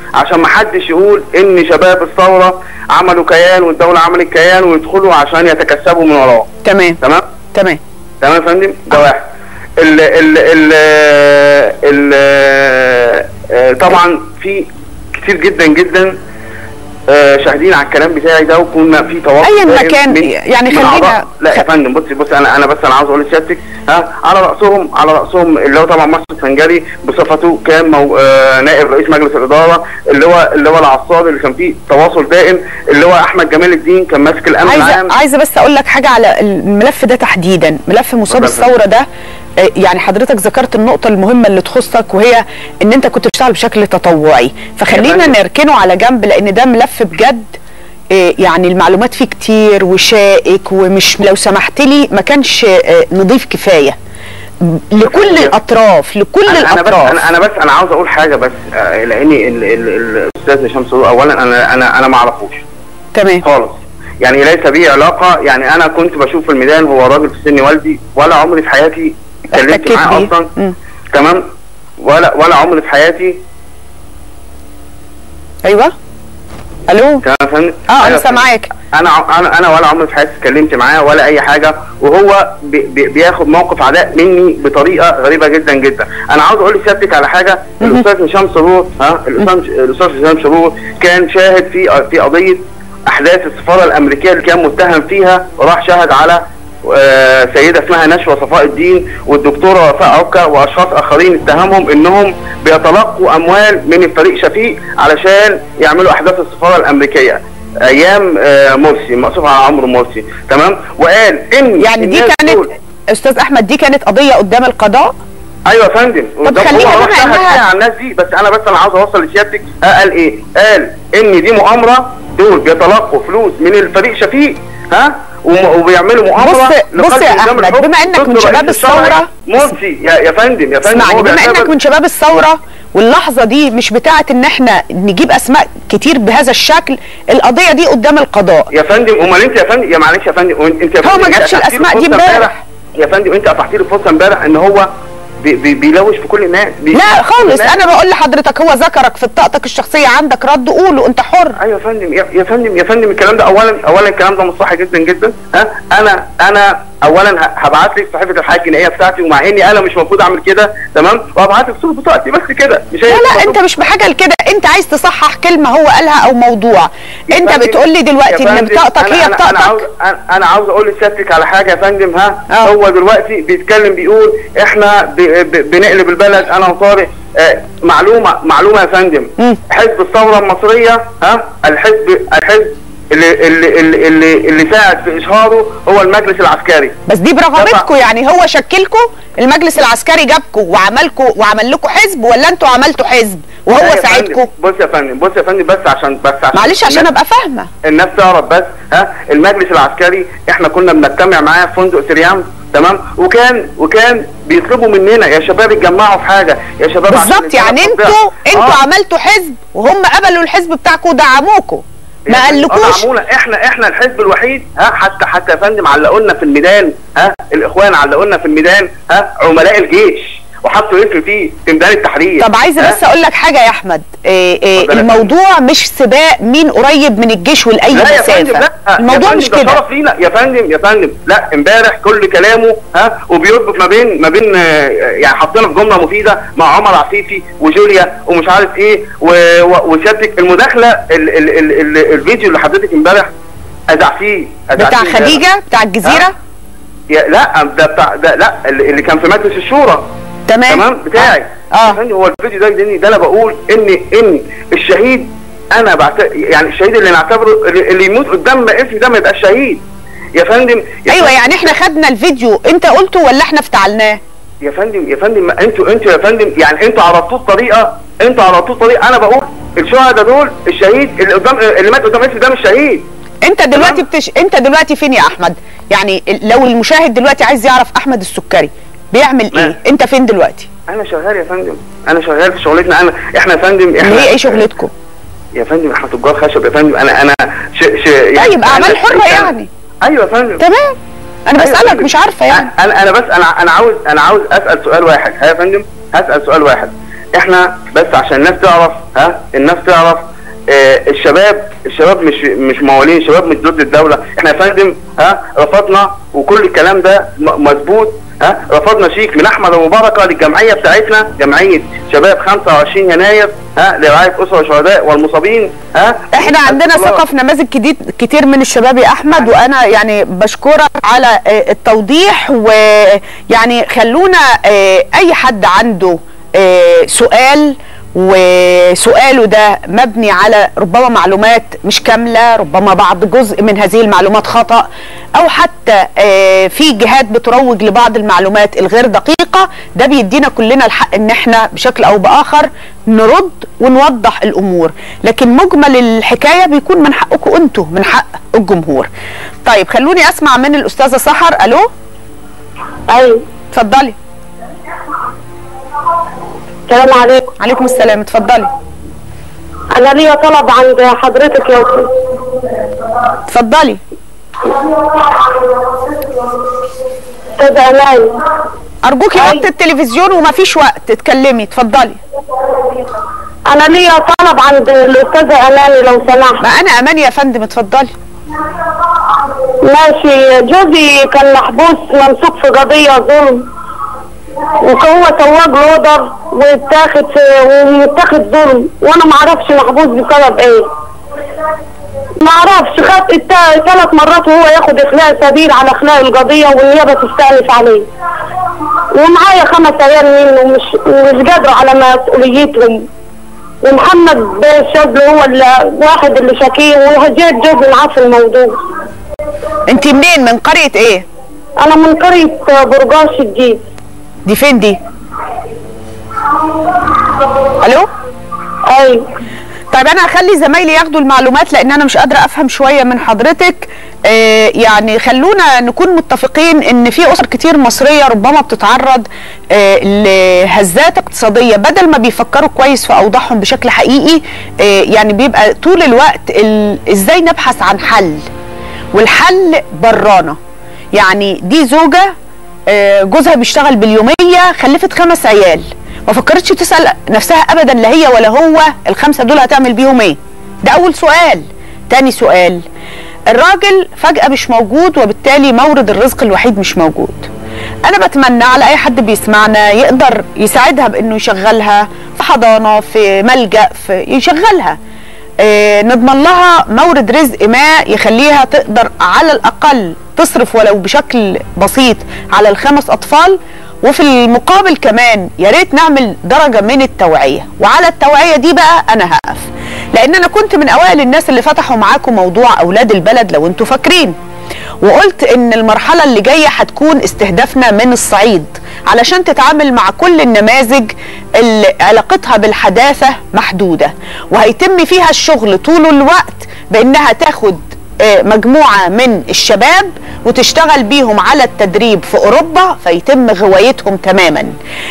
عشان ما حدش يقول ان شباب الثوره عملوا كيان والدوله عملت كيان ويدخلوا عشان يتكسبوا من وراه تمام تمام تمام تمام يا فندم ده واحد ال ال ال ال آه، طبعا في كتير جدا جدا آه، شاهدين على الكلام بتاعي ده وكنا في تواصل أيا ما دائم كان، من- يعني من خلينا- أعضاء- لا يا خ- فندم بصي بصي انا انا بس انا عاوز اقول لسيادتك ها على راسهم على راسهم اللي هو طبعا مصر الفنجري بصفته كان مو آه نائب رئيس مجلس الاداره اللي هو اللي هو العصاد اللي كان فيه تواصل دائم اللي هو احمد جمال الدين كان ماسك الامن العام عايزه عايزه بس اقول لك حاجه على الملف ده تحديدا ملف مصاب اتفضل. الثوره ده آه، يعني حضرتك ذكرت النقطة المهمة اللي تخصك وهي ان انت كنت بتشتغل بشكل تطوعي فخلينا فندم. نركنه على جنب لان ده ملف بجد آه، يعني المعلومات فيه كتير وشائك ومش لو سمحت لي ما كانش آه، نضيف كفاية لكل فندم. الاطراف لكل انا انا بس الاطراف انا, أنا بس انا عاوز اقول حاجه بس آه، لاني ال- ال- الاستاذ هشام سرور اولا انا انا انا ما اعرفوش تمام خالص يعني ليس بي علاقه يعني انا كنت بشوف في الميدان هو راجل في سن والدي ولا عمري في حياتي اتكلمت احتكيت معاه بيه. اصلا مم. تمام ولا ولا عمري في حياتي ايوه الو تمام يا فندم اه انا أيوة يا فندم. سامعاك انا ع- انا انا ولا عمري في حياتي اتكلمت معاه ولا اي حاجه وهو بي بي بياخد موقف عداء مني بطريقه غريبه جدا جدا انا عاوز اقول لسيادتك على حاجه الاستاذ هشام سرور ها الاستاذ الاستاذ هشام سرور كان شاهد في في قضيه احداث السفاره الامريكيه اللي كان متهم فيها وراح شاهد على آه، سيده اسمها نشوى صفاء الدين والدكتوره وفاء عكا واشخاص اخرين اتهمهم انهم بيتلقوا اموال من الفريق شفيق علشان يعملوا احداث السفاره الامريكيه ايام آه، مرسي مقصود على عمرو مرسي تمام وقال ان يعني دي الناس كانت دول- استاذ احمد دي كانت قضية قدام القضاء ايوه يا فندم وده خلينا هو راح بما شهد إنها- فيها على الناس دي بس انا بس انا عاوز اوصل لسيادتك آه، قال ايه؟ قال ان دي مؤامره دول بيتلقوا فلوس من الفريق شفيق ها وم- وبيعملوا مؤامره بص- بص لقتل يا نظام أحمد، الحكم بما إنك ضد من رئيس شباب الشرعي الثورة- مرسي يا, يا فندم يا فندم اسمعني هو بما بيعتبر- انك من شباب الثوره واللحظه دي مش بتاعه ان احنا نجيب اسماء كتير بهذا الشكل القضيه دي قدام القضاء يا فندم امال انت يا فندم يا معلش يا فندم وانت- انت يا هو فندم ما انت جابش أتحتي له الأسماء دي فرصة امبارح. يا فندم انت اتحتي له فرصه امبارح ان هو بي بي بيلوش في كل الناس بي- لا في كل خالص الناس. انا بقول لحضرتك هو ذكرك في بطاقتك الشخصيه عندك رد قوله انت حر ايوه يا فندم يا يا فندم يا فندم الكلام ده اولا اولا الكلام ده مش صح جدا جدا ها انا انا اولا ه- هبعت لك صحيفه الحياه الجنائيه بتاعتي ومع اني انا مش المفروض اعمل كده تمام وهبعت لك صوره بطاقتي بس كده مش هي لا لا صورة انت مش بحاجه لكده انت عايز تصحح كلمه هو قالها او موضوع يا انت فندم- بتقول لي دلوقتي يا ان فندم، بطاقتك أنا- هي أنا- انا عاوز بطاقتك أنا- انا عاوز اقول لسيادتك على حاجه يا فندم ها آه. هو دلوقتي بيتكلم بيقول احنا ب- ب- بنقلب البلد انا وطارق آه، معلومه معلومه يا فندم مم. حزب الثوره المصريه ها الحزب الحزب اللي اللي اللي اللي, اللي ساعد في اشهاره هو المجلس العسكري بس دي برغبتكم طبعا. يعني هو شكلكم المجلس العسكري جابكم وعملكم وعمل لكم حزب ولا انتوا عملتوا حزب لا وهو يا فندم، ساعدكم بص يا فندم بص يا فندم بس عشان بس عشان معلش عشان الناس- ابقى فاهمه الناس تعرف بس ها المجلس العسكري احنا كنا بنجتمع معاه في فندق سريام تمام وكان وكان بيطلبوا مننا يا شباب اتجمعوا في حاجه يا شباب عشان بالظبط يعني البلد انتوا تضيع. انتوا آه. عملتوا حزب وهم قبلوا الحزب بتاعكم ودعموكم ما يعني قالكوش دعمونا احنا احنا الحزب الوحيد ها حتى حتى يا فندم علقوا لنا في الميدان ها الاخوان علقوا لنا في الميدان ها عملاء الجيش وحطوا اسم فيه في ميدان التحرير طب عايزه ها؟ بس اقول لك حاجه يا احمد إيه إيه اتفضل يا الموضوع مش سباق مين قريب من الجيش ولاي لا يا فندم مسافه لا الموضوع يا مش فندم ده كده شرف لينا يا فندم يا فندم لا امبارح كل كلامه ها وبيربط ما بين ما بين آه، يعني حطينا في جمله مفيده مع عمر عفيفي وجوليا ومش عارف ايه و- و- وسيادتك المداخله ال ال ال ال الفيديو اللي حضرتك امبارح اذعتيه بتاع أذعتيه امبارح. خديجه بتاع الجزيره يا لا ده بتاع ده لا اللي اللي كان في مجلس الشورى تمام تمام بتاعي اه يا فندم هو الفيديو ده ده انا بقول ان ان الشهيد انا بعت يعني الشهيد اللي نعتبره اللي اللي يموت قدام اسمي ده ما يبقاش شهيد يا فندم يا ايوه فندم- يعني احنا خدنا الفيديو انت قلته ولا احنا افتعلناه يا فندم يا فندم ما انتوا انتوا يا فندم يعني انتوا عرضتوه بطريقه انتوا عرضتوه بطريقه انا بقول الشهداء دول الشهيد اللي قدام اللي مات قدام اسمي ده مش شهيد انت دلوقتي تمام. بتش... انت دلوقتي فين يا احمد يعني لو المشاهد دلوقتي عايز يعرف احمد السكري بيعمل ما- ايه انت فين دلوقتي انا شغال يا فندم انا شغال في شغلتنا انا احنا يا فندم احنا اللي هي ايه شغلتكم يا فندم احنا تجار خشب يا فندم انا انا ش ش يعني طيب اعمال أنا- حره يعني ايوه يا فندم تمام انا أيوة يا بسالك فندم. مش عارفه يعني انا انا بس انا انا عاوز انا عاوز اسال سؤال واحد يا فندم هسال سؤال واحد احنا بس عشان الناس تعرف ها الناس تعرف آه الشباب الشباب مش مش موالين الشباب مش ضد الدوله احنا يا فندم ها رفضنا وكل الكلام ده م- مظبوط ها رفضنا شيك من احمد ابو بركه للجمعيه بتاعتنا جمعيه شباب 25 يناير ها لرعايه اسر الشهداء والمصابين ها احنا عندنا خلاص. ثقه في نماذج جديد كتير من الشباب يا احمد وانا يعني بشكرك على آه، التوضيح ويعني خلونا آه، اي حد عنده آه، سؤال وسؤاله ده مبني على ربما معلومات مش كامله ربما بعض جزء من هذه المعلومات خطا او حتى آه، في جهات بتروج لبعض المعلومات الغير دقيقه ده بيدينا كلنا الحق ان احنا بشكل او باخر نرد ونوضح الامور لكن مجمل الحكايه بيكون من حقكم انتوا من حق الجمهور طيب خلوني اسمع من الاستاذه سحر الو ايوه اتفضلي السلام عليكم عليكم السلام اتفضلي انا ليا طلب عند حضرتك يا استاذ اتفضلي استاذ امان ارجوكي وقت التلفزيون ومفيش وقت اتكلمي اتفضلي انا ليا طلب عند الاستاذه اماني لو سمحت ما انا امان يا فندم اتفضلي ماشي جوزي كان محبوس ممسوك في قضيه ظلم وهو سواق لودر واتاخد في ومتاخد ظلم وانا ما اعرفش محبوس بسبب ايه ما اعرفش خد التا- ثلاث مرات وهو ياخد اخلاء سبيل على اخلاء القضيه والنيابه تستأنف عليه ومعايا خمس عيال منه ومش مش قادره على مسؤوليتهم ومحمد الشاذلي هو اللي واحد اللي شكيه وجايب جوزي معاه في الموضوع انت منين من قريه ايه انا من قريه برجاش الجيز دي فين دي الو ايوه طيب انا هخلي زمايلي ياخدوا المعلومات لان انا مش قادره افهم شويه من حضرتك آه يعني خلونا نكون متفقين ان في اسر كتير مصريه ربما بتتعرض آه لهزات اقتصاديه بدل ما بيفكروا كويس في اوضاعهم بشكل حقيقي آه يعني بيبقى طول الوقت ال- ازاي نبحث عن حل والحل برانا يعني دي زوجه آه، جوزها بيشتغل باليوميه خلفت خمس عيال ما فكرتش تسال نفسها ابدا لا هي ولا هو الخمسه دول هتعمل بيهم ايه ده اول سؤال تاني سؤال الراجل فجاه مش موجود وبالتالي مورد الرزق الوحيد مش موجود انا بتمنى على اي حد بيسمعنا يقدر يساعدها بانه يشغلها في حضانه في ملجا في يشغلها آه، نضمن لها مورد رزق ما يخليها تقدر على الاقل تصرف ولو بشكل بسيط على الخمس اطفال وفي المقابل كمان يا ريت نعمل درجه من التوعيه وعلى التوعيه دي بقى انا هقف لان انا كنت من اوائل الناس اللي فتحوا معاكم موضوع اولاد البلد لو انتوا فاكرين وقلت ان المرحله اللي جايه هتكون استهدافنا من الصعيد علشان تتعامل مع كل النماذج اللي علاقتها بالحداثه محدوده وهيتم فيها الشغل طول الوقت بانها تاخد آه، مجموعه من الشباب وتشتغل بيهم على التدريب في اوروبا فيتم غوايتهم تماما.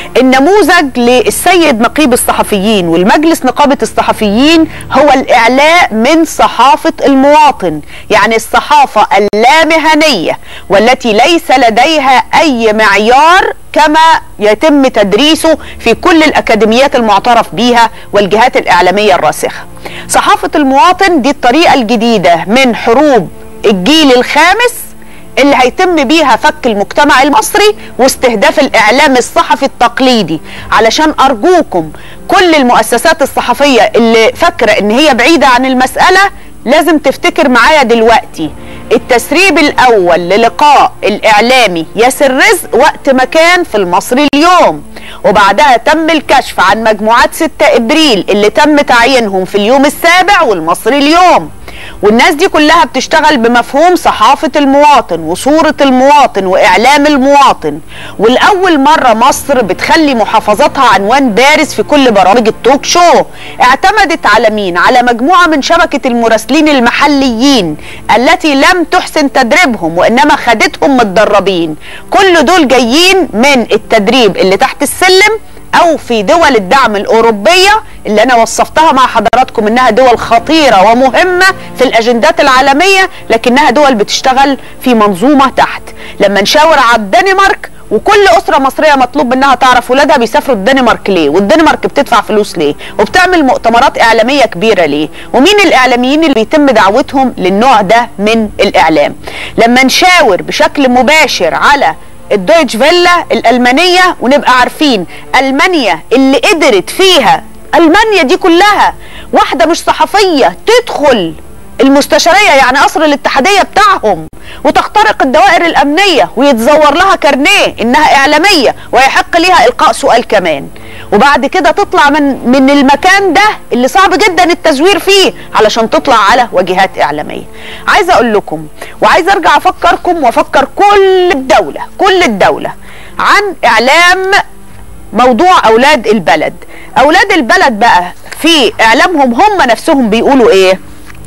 النموذج للسيد نقيب الصحفيين والمجلس نقابه الصحفيين هو الاعلاء من صحافه المواطن، يعني الصحافه اللامهنيه والتي ليس لديها اي معيار كما يتم تدريسه في كل الاكاديميات المعترف بيها والجهات الاعلاميه الراسخه. صحافه المواطن دي الطريقه الجديده من حروب الجيل الخامس اللي هيتم بيها فك المجتمع المصري واستهداف الاعلام الصحفي التقليدي علشان ارجوكم كل المؤسسات الصحفيه اللي فاكره ان هي بعيده عن المساله لازم تفتكر معايا دلوقتي التسريب الاول للقاء الاعلامي ياسر رزق وقت ما كان في المصري اليوم وبعدها تم الكشف عن مجموعات 6 ابريل اللي تم تعيينهم في اليوم السابع والمصري اليوم والناس دي كلها بتشتغل بمفهوم صحافة المواطن وصورة المواطن وإعلام المواطن والأول مرة مصر بتخلي محافظاتها عنوان بارز في كل برامج التوك شو اعتمدت على مين؟ على مجموعة من شبكة المراسلين المحليين التي لم تحسن تدريبهم وإنما خدتهم متدربين كل دول جايين من التدريب اللي تحت السلم او في دول الدعم الاوروبيه اللي انا وصفتها مع حضراتكم انها دول خطيره ومهمه في الاجندات العالميه لكنها دول بتشتغل في منظومه تحت لما نشاور على الدنمارك وكل اسره مصريه مطلوب منها تعرف ولادها بيسافروا الدنمارك ليه والدنمارك بتدفع فلوس ليه وبتعمل مؤتمرات اعلاميه كبيره ليه ومين الاعلاميين اللي بيتم دعوتهم للنوع ده من الاعلام لما نشاور بشكل مباشر على الدويتش فيلا الالمانيه ونبقى عارفين المانيا اللي قدرت فيها المانيا دي كلها واحده مش صحفيه تدخل المستشاريه يعني قصر الاتحاديه بتاعهم وتخترق الدوائر الامنيه ويتزور لها كارنيه انها اعلاميه ويحق ليها القاء سؤال كمان وبعد كده تطلع من من المكان ده اللي صعب جدا التزوير فيه علشان تطلع على واجهات اعلاميه عايزه اقول لكم وعايزه ارجع افكركم وافكر كل الدوله كل الدوله عن اعلام موضوع اولاد البلد اولاد البلد بقى في اعلامهم هم نفسهم بيقولوا ايه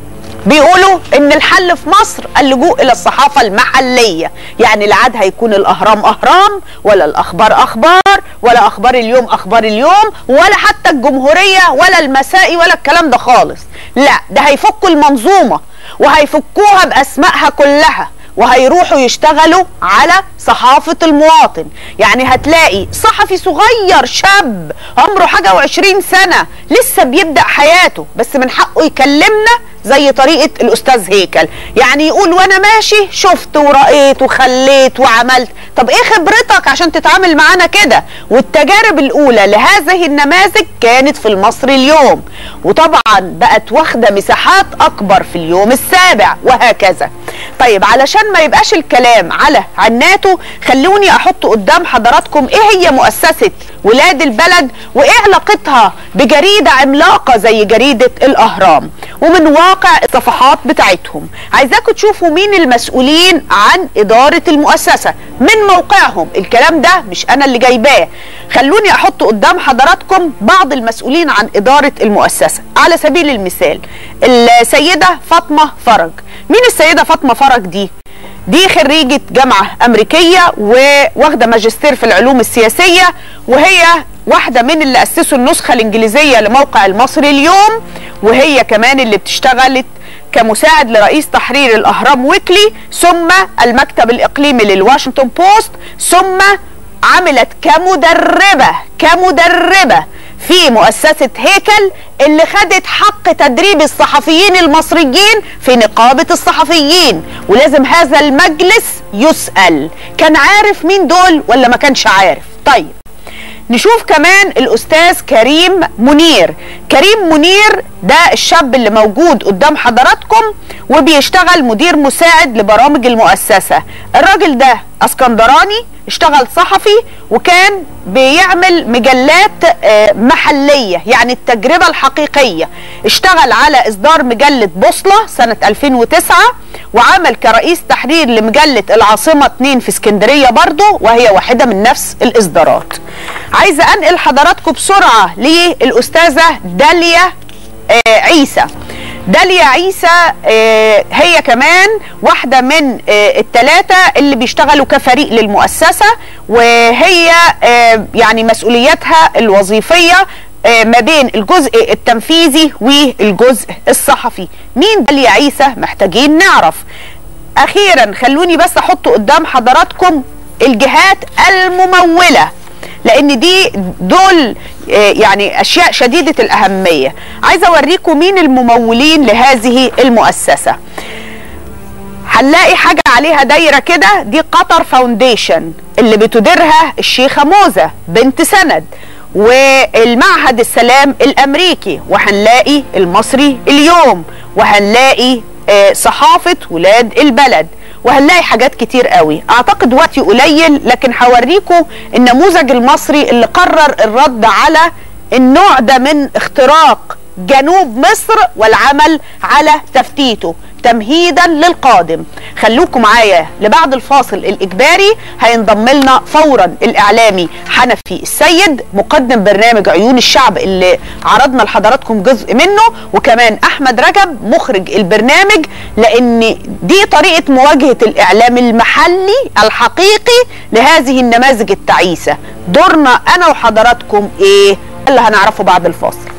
بيقولوا ان الحل في مصر اللجوء الى الصحافه المحليه يعني لا عاد هيكون الاهرام اهرام ولا الاخبار اخبار ولا اخبار اليوم اخبار اليوم ولا حتى الجمهوريه ولا المسائي ولا الكلام ده خالص لا ده هيفكوا المنظومه وهيفكوها باسمائها كلها وهيروحوا يشتغلوا على صحافة المواطن يعني هتلاقي صحفي صغير شاب عمره حاجة وعشرين سنة لسه بيبدأ حياته بس من حقه يكلمنا زي طريقة الأستاذ هيكل يعني يقول وأنا ماشي شفت ورأيت وخليت وعملت طب إيه خبرتك عشان تتعامل معانا كده والتجارب الأولى لهذه النماذج كانت في المصري اليوم وطبعا بقت واخدة مساحات أكبر في اليوم السابع وهكذا طيب علشان ما يبقاش الكلام على عناته خلوني احط قدام حضراتكم ايه هي مؤسسة ولاد البلد وايه علاقتها بجريدة عملاقة زي جريدة الاهرام ومن واقع الصفحات بتاعتهم عايزاكم تشوفوا مين المسؤولين عن ادارة المؤسسة من موقعهم الكلام ده مش انا اللي جايباه خلوني احط قدام حضراتكم بعض المسؤولين عن ادارة المؤسسة على سبيل المثال السيدة فاطمة فرج مين السيدة فاطمة فرج دي دي خريجة جامعة أمريكية وواخدة ماجستير في العلوم السياسية وهي واحدة من اللي أسسوا النسخة الإنجليزية لموقع المصري اليوم وهي كمان اللي بتشتغلت كمساعد لرئيس تحرير الأهرام ويكلي ثم المكتب الإقليمي للواشنطن بوست ثم عملت كمدربة كمدربة في مؤسسة هيكل اللي خدت حق تدريب الصحفيين المصريين في نقابة الصحفيين ولازم هذا المجلس يسأل كان عارف مين دول ولا ما كانش عارف طيب نشوف كمان الاستاذ كريم منير كريم منير ده الشاب اللي موجود قدام حضراتكم وبيشتغل مدير مساعد لبرامج المؤسسة الراجل ده اسكندراني اشتغل صحفي وكان بيعمل مجلات محلية يعني التجربة الحقيقية اشتغل على اصدار مجلة بوصلة سنة 2009 وعمل كرئيس تحرير لمجلة العاصمة 2 في اسكندرية برضه وهي واحدة من نفس الاصدارات عايزة انقل حضراتكم بسرعة للاستاذة داليا عيسى داليا عيسى هي كمان واحدة من الثلاثة اللي بيشتغلوا كفريق للمؤسسة وهي يعني مسؤوليتها الوظيفية ما بين الجزء التنفيذي والجزء الصحفي مين داليا عيسى محتاجين نعرف اخيرا خلوني بس احط قدام حضراتكم الجهات المموله لان دي دول يعني اشياء شديده الاهميه عايزه اوريكم مين الممولين لهذه المؤسسه هنلاقي حاجه عليها دايره كده دي قطر فاونديشن اللي بتديرها الشيخه موزه بنت سند والمعهد السلام الامريكي وهنلاقي المصري اليوم وهنلاقي صحافه ولاد البلد وهنلاقي حاجات كتير قوي اعتقد وقتي قليل لكن هوريكم النموذج المصري اللي قرر الرد على النوع ده من اختراق جنوب مصر والعمل على تفتيته تمهيدا للقادم خلوكم معايا لبعد الفاصل الاجباري هينضم لنا فورا الاعلامي حنفي السيد مقدم برنامج عيون الشعب اللي عرضنا لحضراتكم جزء منه وكمان احمد رجب مخرج البرنامج لان دي طريقه مواجهه الاعلام المحلي الحقيقي لهذه النماذج التعيسه دورنا انا وحضراتكم ايه اللي هنعرفه بعد الفاصل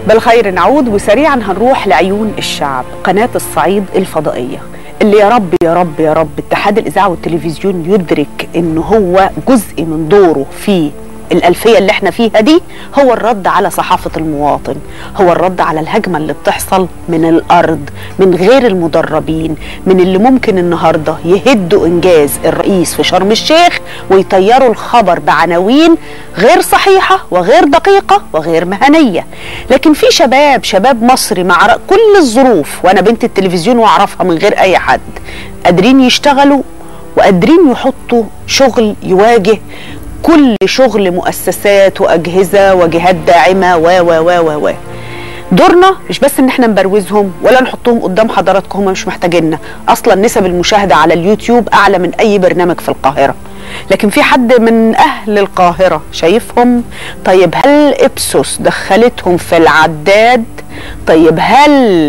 بالخير نعود وسريعا هنروح لعيون الشعب قناة الصعيد الفضائية اللي يا رب يا رب يا رب اتحاد الإذاعة والتلفزيون يدرك إن هو جزء من دوره في الألفية اللي احنا فيها دي هو الرد على صحافة المواطن هو الرد على الهجمة اللي بتحصل من الأرض من غير المدربين من اللي ممكن النهاردة يهدوا إنجاز الرئيس في شرم الشيخ ويطيروا الخبر بعناوين غير صحيحة وغير دقيقة وغير مهنية لكن في شباب شباب مصري مع ر- كل الظروف وأنا بنت التلفزيون وأعرفها من غير أي حد قادرين يشتغلوا وقادرين يحطوا شغل يواجه كل شغل مؤسسات واجهزه وجهات داعمه و و و و و دورنا مش بس ان احنا نبروزهم ولا نحطهم قدام حضراتكم هم مش محتاجيننا اصلا نسب المشاهده على اليوتيوب اعلى من اي برنامج في القاهره لكن في حد من اهل القاهره شايفهم طيب هل ابسوس دخلتهم في العداد طيب هل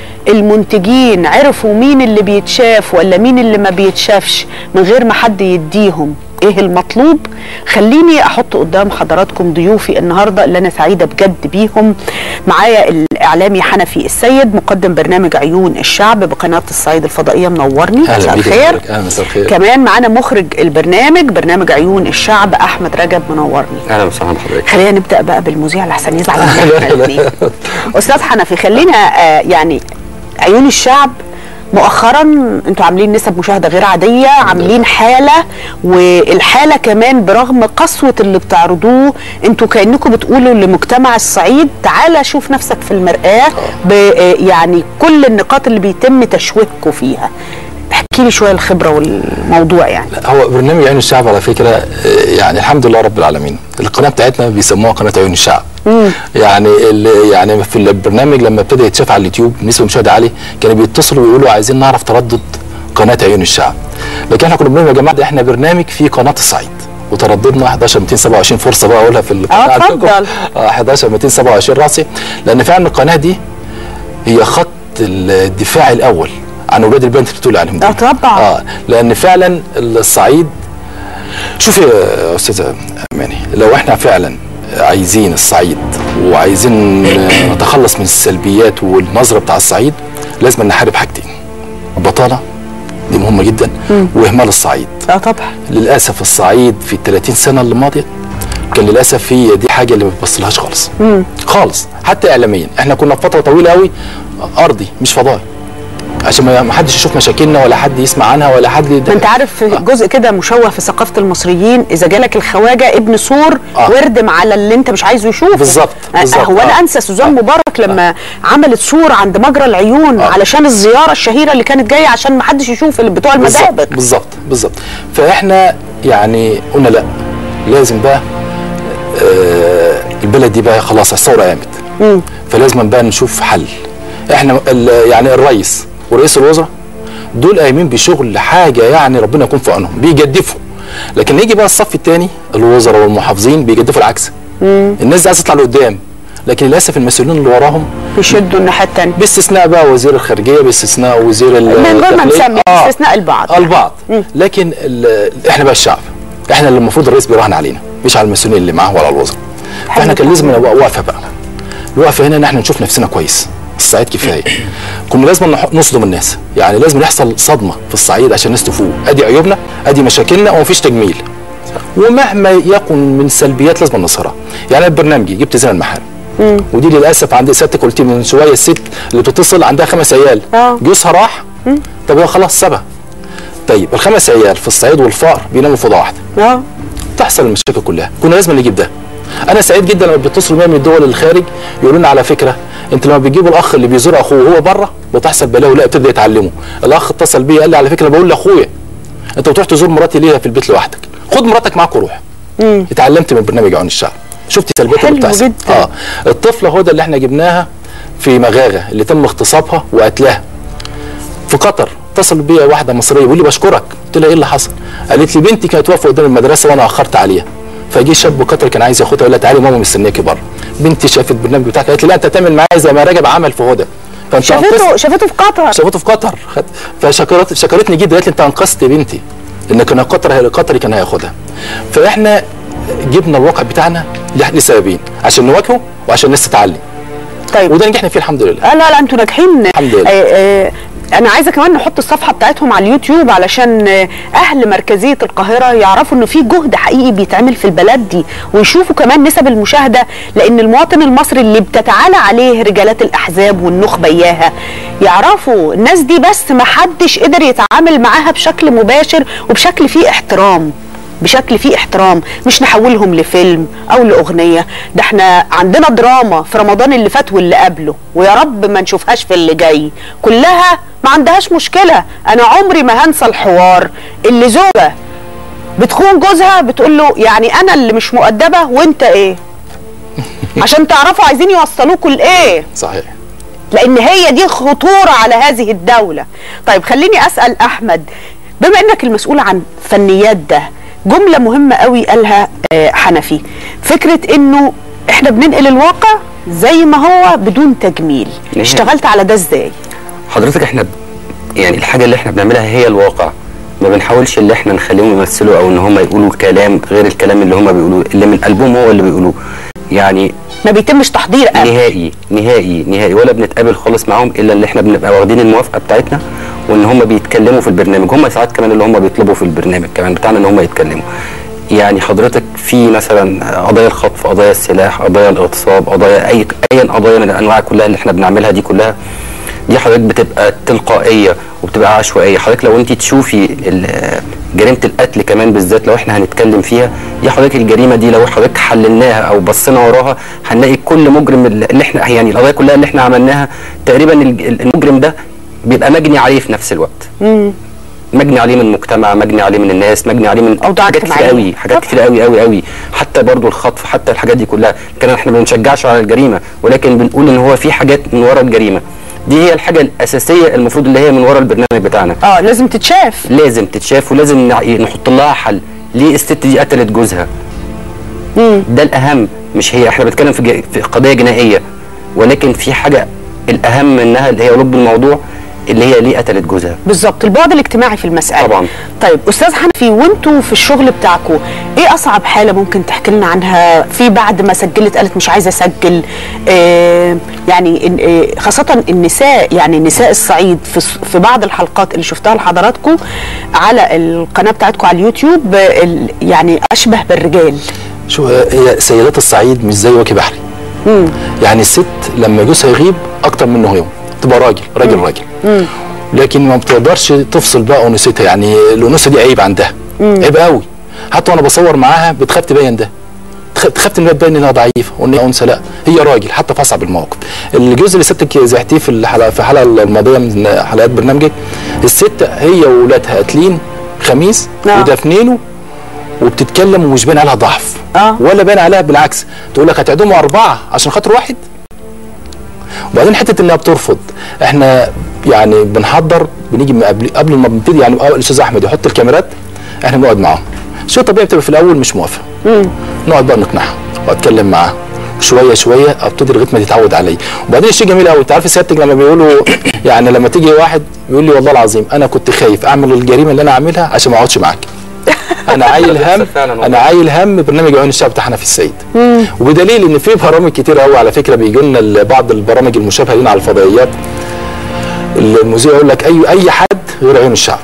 المنتجين عرفوا مين اللي بيتشاف ولا مين اللي ما بيتشافش من غير ما حد يديهم ايه المطلوب خليني احط قدام حضراتكم ضيوفي النهارده اللي انا سعيده بجد بيهم معايا الاعلامي حنفي السيد مقدم برنامج عيون الشعب بقناه الصعيد الفضائيه منورني مساء اهلا بيك الخير اهلا مساء الخير كمان معانا مخرج البرنامج برنامج عيون الشعب احمد رجب منورني اهلا وسهلا بحضرتك خلينا نبدا بقى بالمذيع لحسن يزعل مننا احنا الاثنين استاذ حنفي خلينا آه، يعني عيون الشعب مؤخرا انتوا عاملين نسب مشاهده غير عاديه عاملين حاله والحاله كمان برغم قسوه اللي بتعرضوه انتوا كانكم بتقولوا لمجتمع الصعيد تعالى شوف نفسك في المراه ب- آه، يعني كل النقاط اللي بيتم تشويقكم فيها احكي لي شويه الخبره والموضوع يعني هو برنامج عيون الشعب على فكره آه، يعني الحمد لله رب العالمين القناه بتاعتنا بيسموها قناه عيون الشعب يعني ال- يعني في البرنامج لما ابتدى يتشاف على اليوتيوب نسبه مشاهده عاليه كانوا بيتصلوا ويقولوا عايزين نعرف تردد قناه عيون الشعب لكن احنا كنا بنقول يا جماعه ده احنا برنامج في قناه الصعيد وترددنا 11 227 فرصه بقى اقولها في القناه اه عندكم. اتفضل. اه 11 227 راسي لان فعلا القناه دي هي خط الدفاع الاول عن اولاد البنت اللي بتقول عليهم دي. اه طبعا. اه لان فعلا الصعيد شوفي يا استاذه اماني لو احنا فعلا عايزين الصعيد وعايزين نتخلص من السلبيات والنظره بتاع الصعيد لازم نحارب حاجتين البطاله دي مهمه جدا واهمال الصعيد اه طبعا للاسف الصعيد في ال 30 سنه اللي ماضيه كان للاسف هي دي حاجه اللي ما بتبصلهاش خالص خالص حتى اعلاميا احنا كنا في فتره طويله قوي ارضي مش فضائي عشان ما ما حدش يشوف مشاكلنا ولا حد يسمع عنها ولا حد ما انت عارف في جزء كده مشوه في ثقافه المصريين اذا جالك الخواجه ابن سور آه. واردم على اللي انت مش عايزه يشوفه بالظبط، آه، بالظبط، هو انا آه. انسى سوزان مبارك لما عملت سور عند مجرى العيون آه. علشان الزياره الشهيره اللي كانت جايه عشان ما حدش يشوف اللي بتوع بالظبط المدابر بالظبط بالظبط فاحنا يعني قلنا لا لازم بقى آه البلد دي بقى خلاص الثوره قامت فلازم بقى نشوف حل احنا ال- يعني الرئيس ورئيس الوزراء دول قايمين بشغل حاجه يعني ربنا يكون في عونهم بيجدفوا لكن يجي بقى الصف الثاني الوزراء والمحافظين بيجدفوا العكس الناس دي عايزه تطلع لقدام لكن للاسف المسؤولين اللي وراهم يشدوا الناحيه الثانيه باستثناء بقى وزير الخارجيه باستثناء وزير ال- من غير ما الداخلية. نسمي باستثناء البعض البعض لكن ال- احنا بقى الشعب احنا اللي المفروض الرئيس بيراهن علينا مش على المسؤولين اللي معاه ولا على الوزراء فاحنا كان لازم نبقى واقفه بقى الوقفه هنا ان احنا نشوف نفسنا كويس الصعيد كفايه كنا لازم نح- نصدم الناس يعني لازم يحصل صدمه في الصعيد عشان الناس تفوق ادي عيوبنا ادي مشاكلنا ومفيش تجميل ومهما يكن من سلبيات لازم نصهرها يعني أنا برنامجي جبت زين المحارم ودي للاسف عند سيادتك قلت من شويه الست اللي بتتصل عندها خمس عيال آه. جوزها راح طب هو خلاص سابها طيب الخمس عيال في الصعيد والفقر بيناموا في اوضه واحده اه تحصل المشاكل كلها كنا لازم نجيب ده انا سعيد جدا لما بيتصلوا بيا من الدول الخارج يقولوا لنا على فكره انت لما بتجيبوا الاخ اللي بيزور اخوه وهو بره بتحصل بلاوي لا ابتدى يتعلموا الاخ اتصل بيا قال لي على فكره بقول لاخويا انت بتروح تزور مراتي ليه في البيت لوحدك خد مراتك معاك وروح اتعلمت من برنامج عون الشعب شفت سلبيات حلو اللي بتحصل جدا. اه الطفله هدى اللي احنا جبناها في مغاغه اللي تم اغتصابها وقتلها في قطر اتصل بيا واحده مصريه بيقول لي بشكرك قلت لها ايه اللي حصل قالت لي بنتي كانت واقفه قدام المدرسه وانا اخرت عليها فجه شاب قطري كان عايز ياخدها قال لها تعالي ماما مستنياكي بره بنتي شافت البرنامج بتاعك قالت لي لا انت تعمل معايا زي ما رجب عمل في هدى فانت شافته أنقذت- شافته في قطر شافته في قطر خد- فشكرت شكرتني جدا قالت لي انت انقذت بنتي ان كان قطر قطري كان هياخدها فاحنا جبنا الواقع بتاعنا لح- لسببين عشان نواجهه وعشان الناس تتعلم طيب. وده نجحنا فيه الحمد لله آه لا لا انتوا ناجحين الحمد لله. آه آه انا عايزه كمان نحط الصفحه بتاعتهم على اليوتيوب علشان آه، اهل مركزيه القاهره يعرفوا انه في جهد حقيقي بيتعمل في البلد دي ويشوفوا كمان نسب المشاهده لان المواطن المصري اللي بتتعالى عليه رجالات الاحزاب والنخبه اياها يعرفوا الناس دي بس ما حدش قدر يتعامل معاها بشكل مباشر وبشكل فيه احترام بشكل فيه احترام مش نحولهم لفيلم او لاغنيه ده احنا عندنا دراما في رمضان اللي فات واللي قبله ويا رب ما نشوفهاش في اللي جاي كلها ما عندهاش مشكله انا عمري ما هنسى الحوار اللي زوجه بتخون جوزها بتقول له يعني انا اللي مش مؤدبه وانت ايه عشان تعرفوا عايزين يوصلوكوا لايه صحيح لان هي دي خطوره على هذه الدوله طيب خليني اسال احمد بما انك المسؤول عن فنيات ده جمله مهمه قوي قالها آه، حنفي فكره انه احنا بننقل الواقع زي ما هو بدون تجميل نهائي. اشتغلت على ده ازاي حضرتك احنا ب- يعني الحاجه اللي احنا بنعملها هي الواقع ما بنحاولش اللي احنا نخليهم يمثلوا او ان هم يقولوا كلام غير الكلام اللي هم بيقولوه اللي من قلبهم هو اللي بيقولوه يعني ما بيتمش تحضير قبل نهائي نهائي نهائي ولا بنتقابل خالص معاهم الا اللي احنا بنبقى واخدين الموافقه بتاعتنا وان هم بيتكلموا في البرنامج هم ساعات كمان اللي هم بيطلبوا في البرنامج كمان بتاعنا ان هم يتكلموا يعني حضرتك في مثلا قضايا الخطف قضايا السلاح قضايا الاغتصاب قضايا اي اي قضايا من الانواع كلها اللي احنا بنعملها دي كلها دي حضرتك بتبقى تلقائيه وبتبقى عشوائيه حضرتك لو انت تشوفي ال- جريمه القتل كمان بالذات لو احنا هنتكلم فيها دي حضرتك الجريمه دي لو حضرتك حللناها او بصينا وراها هنلاقي كل مجرم اللي احنا يعني القضايا كلها اللي احنا عملناها تقريبا الج- المجرم ده بيبقى مجني عليه في نفس الوقت مجني عليه من المجتمع مجني عليه من الناس مجني عليه من أوضاع حاجات كتير اجتماعية. قوي حاجات كتير قوي قوي قوي حتى برضو الخطف حتى الحاجات دي كلها كان احنا ما بنشجعش على الجريمه ولكن بنقول ان هو في حاجات من ورا الجريمه دي هي الحاجه الاساسيه المفروض اللي هي من ورا البرنامج بتاعنا اه لازم تتشاف لازم تتشاف ولازم نع- نحط لها حل ليه الست دي قتلت جوزها ده الاهم مش هي احنا بنتكلم في, ج- في قضيه جنائيه ولكن في حاجه الاهم منها اللي هي لب الموضوع اللي هي ليه قتلت جوزها بالظبط البعد الاجتماعي في المسألة طبعا. طيب أستاذ حنفي وانتوا في الشغل بتاعكم إيه أصعب حالة ممكن تحكي لنا عنها في بعد ما سجلت قالت مش عايزة أسجل آه يعني إن- آه خاصة النساء يعني نساء الصعيد في, الص- في بعض الحلقات اللي شفتها لحضراتكم على القناة بتاعتكم على اليوتيوب آه، ال- يعني أشبه بالرجال شو هي سيدات الصعيد مش زي وكي بحري يعني الست لما جوزها يغيب اكتر منه يوم تبقى راجل راجل راجل لكن ما بتقدرش تفصل بقى انوثتها يعني الانوثه دي عيب عندها عيب قوي حتى وانا بصور معاها بتخاف تبين ده تخ- تخاف تبين تبين انها ضعيفه وان هي انثى لا هي راجل حتى في اصعب المواقف الجزء اللي ستك زعتيه في الحلقه في الحلقه الماضيه من حلقات برنامجك الست هي واولادها قاتلين خميس نعم. ودافنينه وبتتكلم ومش باين عليها ضعف آه. ولا باين عليها بالعكس تقول لك هتعدموا اربعه عشان خاطر واحد وبعدين حته انها بترفض احنا يعني بنحضر بنيجي من قبل قبل ما بنبتدي يعني أول الاستاذ احمد يحط الكاميرات احنا بنقعد معاهم شيء طبيعي بتبقى في الاول مش موافقه نقعد بقى نقنعها واتكلم معاها شويه شويه ابتدي لغايه ما تتعود عليا وبعدين الشيء جميل قوي انت عارف سيادتك لما بيقولوا يعني لما تيجي واحد بيقول لي والله العظيم انا كنت خايف اعمل الجريمه اللي انا عاملها عشان ما اقعدش معاك انا عايل هم فعلاً والله. انا عايل هم برنامج عيون الشعب بتاعنا في السيد وبدليل ان في برامج كتير قوي على فكره بيجي لنا بعض البرامج المشابهه لنا على الفضائيات المذيع يقول لك اي اي حد غير عيون الشعب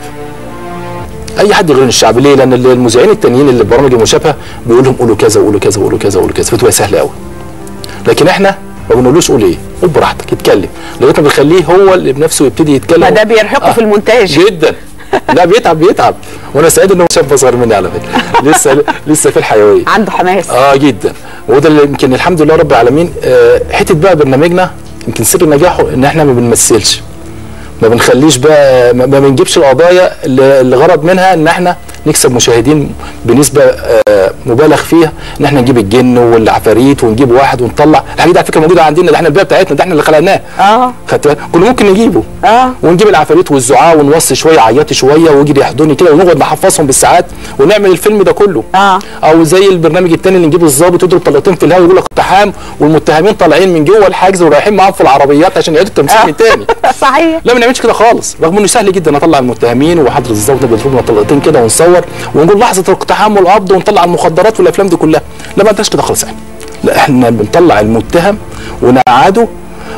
اي حد غير عيون الشعب ليه لان المذيعين التانيين اللي البرامج المشابهه بيقول لهم قولوا كذا وقولوا كذا وقولوا كذا وقولوا كذا فتبقى سهله قوي لكن احنا ما بنقولوش قول ايه قول براحتك اتكلم لغايه ما بنخليه هو اللي بنفسه يبتدي يتكلم ما ده بيرهقه في المونتاج جدا لا بيتعب بيتعب وانا سعيد انه شاب اصغر مني على فكره لسه لسه في الحيويه عنده حماس اه جدا وده اللي يمكن الحمد لله رب العالمين آه حته بقى برنامجنا يمكن سر نجاحه ان احنا ما بنمثلش ما بنخليش بقى ما ما بنجيبش القضايا اللي اللي غرض منها ان احنا نكسب مشاهدين بنسبه آه مبالغ فيها ان احنا نجيب الجن والعفاريت ونجيب واحد ونطلع الحاجات دي على فكره موجوده عندنا ده احنا البيئه بتاعتنا ده احنا اللي خلقناه اه خدت بالك؟ كنا ممكن نجيبه اه ونجيب العفاريت والزعاع ونوصي شويه عيطي شويه ويجي يحضني كده ونقعد نحفظهم بالساعات ونعمل الفيلم ده كله آه. او زي البرنامج التاني اللي نجيب الظابط يضرب طلقتين في الهواء ويقول لك اقتحام والمتهمين طالعين من جوه الحجز ورايحين معاهم في العربيات عشان يعيدوا التمثيل آه. من تاني صحيح لا ما نعملش كده خالص رغم انه سهل جدا اطلع المتهمين وحضره الظابط بيضربنا طلقتين كده ونصور ونقول لحظه الاقتحام والقبض ونطلع المخدرات والافلام دي كلها لا ما عندناش كده خالص احنا لا احنا بنطلع المتهم ونقعده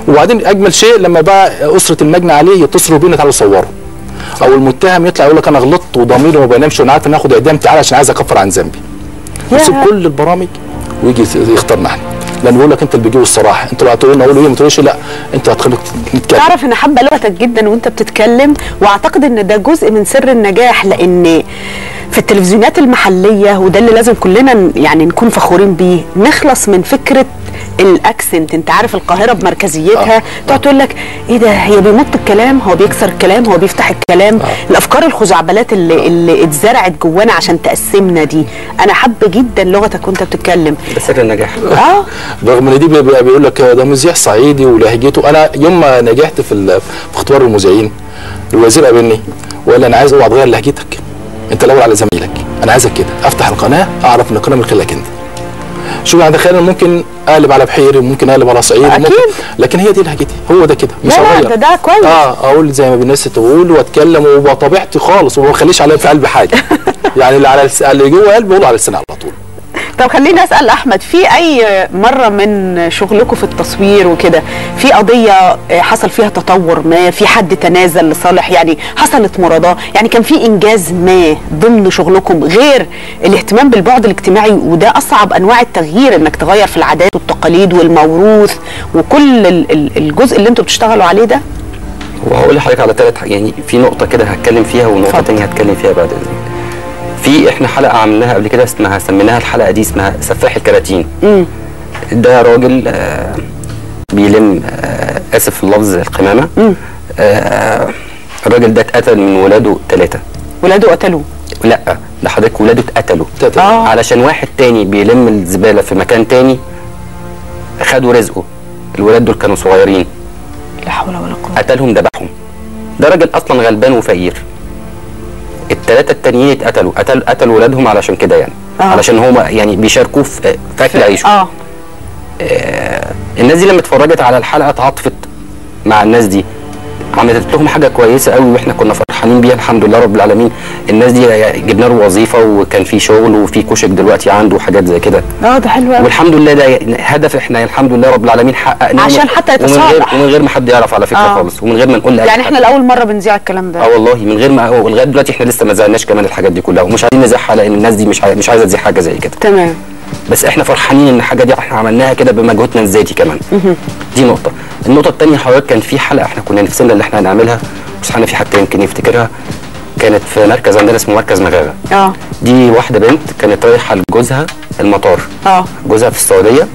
وبعدين اجمل شيء لما بقى اسره المجني عليه يتصلوا بينا تعالوا صوروا او المتهم يطلع يقول لك انا غلطت وضميري ما بينامش وانا عارف ان اخد اعدام تعالى عشان عايز اكفر عن ذنبي يسيب كل البرامج ويجي يختارنا احنا لان بيقول لك انت اللي بيجيب الصراحه انت لو هتقول لنا اقول ايه ما تقولش لا انت هتخليك نتكلم تعرف ان حابه لغتك جدا وانت بتتكلم واعتقد ان ده جزء من سر النجاح لان في التلفزيونات المحليه وده اللي لازم كلنا ن- يعني نكون فخورين بيه نخلص من فكره الاكسنت انت عارف القاهره بمركزيتها تقعد تقول لك ايه ده هي بيمط الكلام هو بيكسر الكلام هو بيفتح الكلام الافكار الخزعبلات اللي, اللي اتزرعت جوانا عشان تقسمنا دي انا حابه جدا لغتك وانت بتتكلم ده سر النجاح اه رغم ان دي بيبقى بيقول لك ده مذيع صعيدي ولهجته انا يوم ما نجحت في ال- في اختبار المذيعين الوزير قابلني وقال لي انا عايز اوعى تغير لهجتك انت الاول على زميلك انا عايزك كده افتح القناه اعرف ان القناه من خلالك انت شوف انا تخيل ممكن اقلب على بحيري ممكن اقلب على صعيدي أكيد. ممكن لكن هي دي لهجتي هو ده كده مش لا لا هغير ده ده كويس اه اقول زي ما الناس تقول واتكلم وابقى طبيعتي خالص وما بخليش عليا في قلبي حاجه يعني اللي على الس- اللي جوه قلبي بقوله على لساني على طول طب خليني اسال احمد في اي مره من شغلكم في التصوير وكده في قضيه حصل فيها تطور ما في حد تنازل لصالح يعني حصلت مرضاه يعني كان في انجاز ما ضمن شغلكم غير الاهتمام بالبعد الاجتماعي وده اصعب انواع التغيير انك تغير في العادات والتقاليد والموروث وكل ال- ال- الجزء اللي انتوا بتشتغلوا عليه ده وهقول لحضرتك على ثلاث يعني في نقطة كده هتكلم فيها ونقطة اتفضل. تانية هتكلم فيها بعد إذنك. في احنا حلقة عملناها قبل كده اسمها سميناها الحلقة دي اسمها سفاح الكراتين. ده راجل آه بيلم آه اسف في اللفظ القمامة. آه الراجل ده اتقتل من ولاده ثلاثة. ولاده قتلوه لا ده حضرتك ولاده اتقتلوا اتقتلوا. آه. علشان واحد تاني بيلم الزبالة في مكان تاني خدوا رزقه. الولاد دول كانوا صغيرين. لا حول ولا قوه قتلهم ذبحهم ده راجل اصلا غلبان وفقير الثلاثه التانيين اتقتلوا قتل قتلوا ولادهم علشان كده يعني آه. آه. علشان هما يعني بيشاركوه في في اكل عيشه اه الناس دي لما اتفرجت على الحلقه اتعاطفت مع الناس دي عملت لهم حاجه كويسه قوي واحنا كنا فرحانين بيها الحمد لله رب العالمين الناس دي جبنا له وظيفه وكان في شغل وفي كشك دلوقتي عنده وحاجات زي كده اه ده حلو قوي والحمد لله ده هدف احنا الحمد لله رب العالمين حققناه عشان حتى ومن غير يتصالح. ومن غير ما حد يعرف على فكره آه. آه. خالص ومن غير ما نقول لأي يعني حد. احنا لاول مره بنذيع الكلام ده اه والله من غير ما ولغايه دلوقتي احنا لسه ما زعلناش كمان الحاجات دي كلها ومش عايزين نزعها لان الناس دي مش عاي... مش عايزه تزيح حاجه زي كده تمام بس احنا فرحانين ان الحاجه دي احنا عملناها كده بمجهودنا الذاتي كمان دي نقطه النقطه الثانيه حضرتك كان في حلقه احنا كنا نفسنا اللي احنا نعملها بس احنا في حد يمكن يفتكرها كانت في مركز عندنا اسمه مركز مغاغه اه دي واحده بنت كانت رايحه لجوزها المطار اه جوزها في السعوديه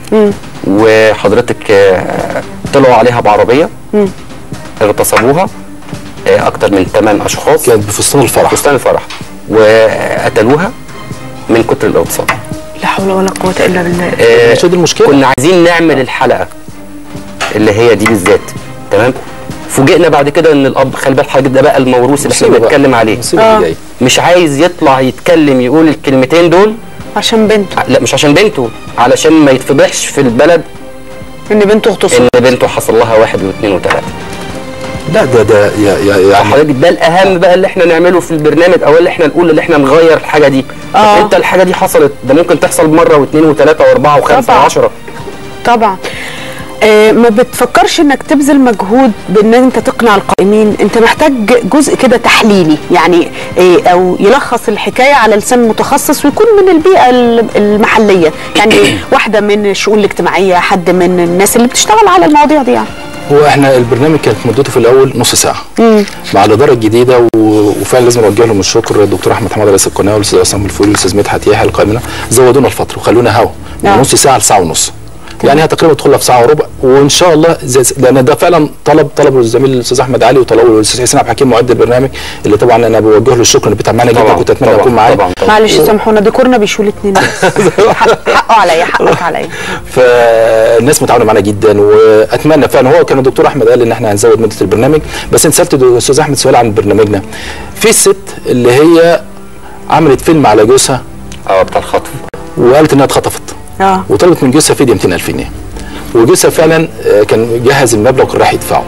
وحضرتك آه، طلعوا عليها بعربيه اغتصبوها آه، اكتر من 8 اشخاص كانت بفستان الفرح فستان الفرح وقتلوها من كتر الاغتصاب لا حول ولا قوه الا بالله آه، مش دي المشكلة؟ كنا عايزين نعمل الحلقه اللي هي دي بالذات تمام فوجئنا بعد كده ان الاب خلي بالك حضرتك ده بقى الموروث اللي احنا مصيبة بقى. بنتكلم عليه مصيبة آه. اللي جاية. مش عايز يطلع يتكلم يقول الكلمتين دول عشان بنته لا مش عشان بنته علشان ما يتفضحش في البلد ان بنته اغتصب ان بنته حصل لها واحد واثنين وثلاثه لا ده ده يا يا يعني حضرتك ده الاهم بقى اللي احنا نعمله في البرنامج او اللي احنا نقول اللي احنا نغير الحاجه دي آه. آه. انت الحاجه دي حصلت ده ممكن تحصل مره واثنين وثلاثه واربعه وخمسه طبعا. وعشره طبعا آه ما بتفكرش انك تبذل مجهود بان انت تقنع القائمين انت محتاج جزء كده تحليلي يعني آه او يلخص الحكايه على لسان متخصص ويكون من البيئه ال- المحليه يعني واحده من الشؤون الاجتماعيه حد من الناس اللي بتشتغل على المواضيع دي يعني هو احنا البرنامج كانت مدته في الاول نص ساعه مع الاداره الجديده و- وفعلا لازم اوجه لهم الشكر الدكتور احمد حماد رئيس القناه والاستاذ عصام الفولي والاستاذ مدحت يحيى القائمين زودونا الفتره وخلونا هوا من نعم. نص ساعه لساعه ونص يعني هي تقريبا تدخلها في ساعه وربع وان شاء الله زي لان ده فعلا طلب طلب الزميل الاستاذ احمد علي وطلبه الاستاذ حسين عبد الحكيم معد البرنامج اللي طبعا انا بوجه له الشكر انه بيتعب معانا جدا طبعاً، كنت اتمنى طبعاً، اكون معاه طبعاً، طبعاً. معلش سامحونا ديكورنا بيشول اتنين بس حق- حقه عليا حقك عليا فالناس متعاونه معانا جدا واتمنى فعلا هو كان الدكتور احمد قال ان احنا هنزود مده البرنامج بس انت سالت الاستاذ احمد سؤال عن برنامجنا في الست اللي هي عملت فيلم على جوزها اه بتاع الخطف وقالت انها اتخطفت اه وطلبت من جوزها فديه 200000 جنيه وجوزها فعلا آه، كان جهز المبلغ وكان راح يدفعه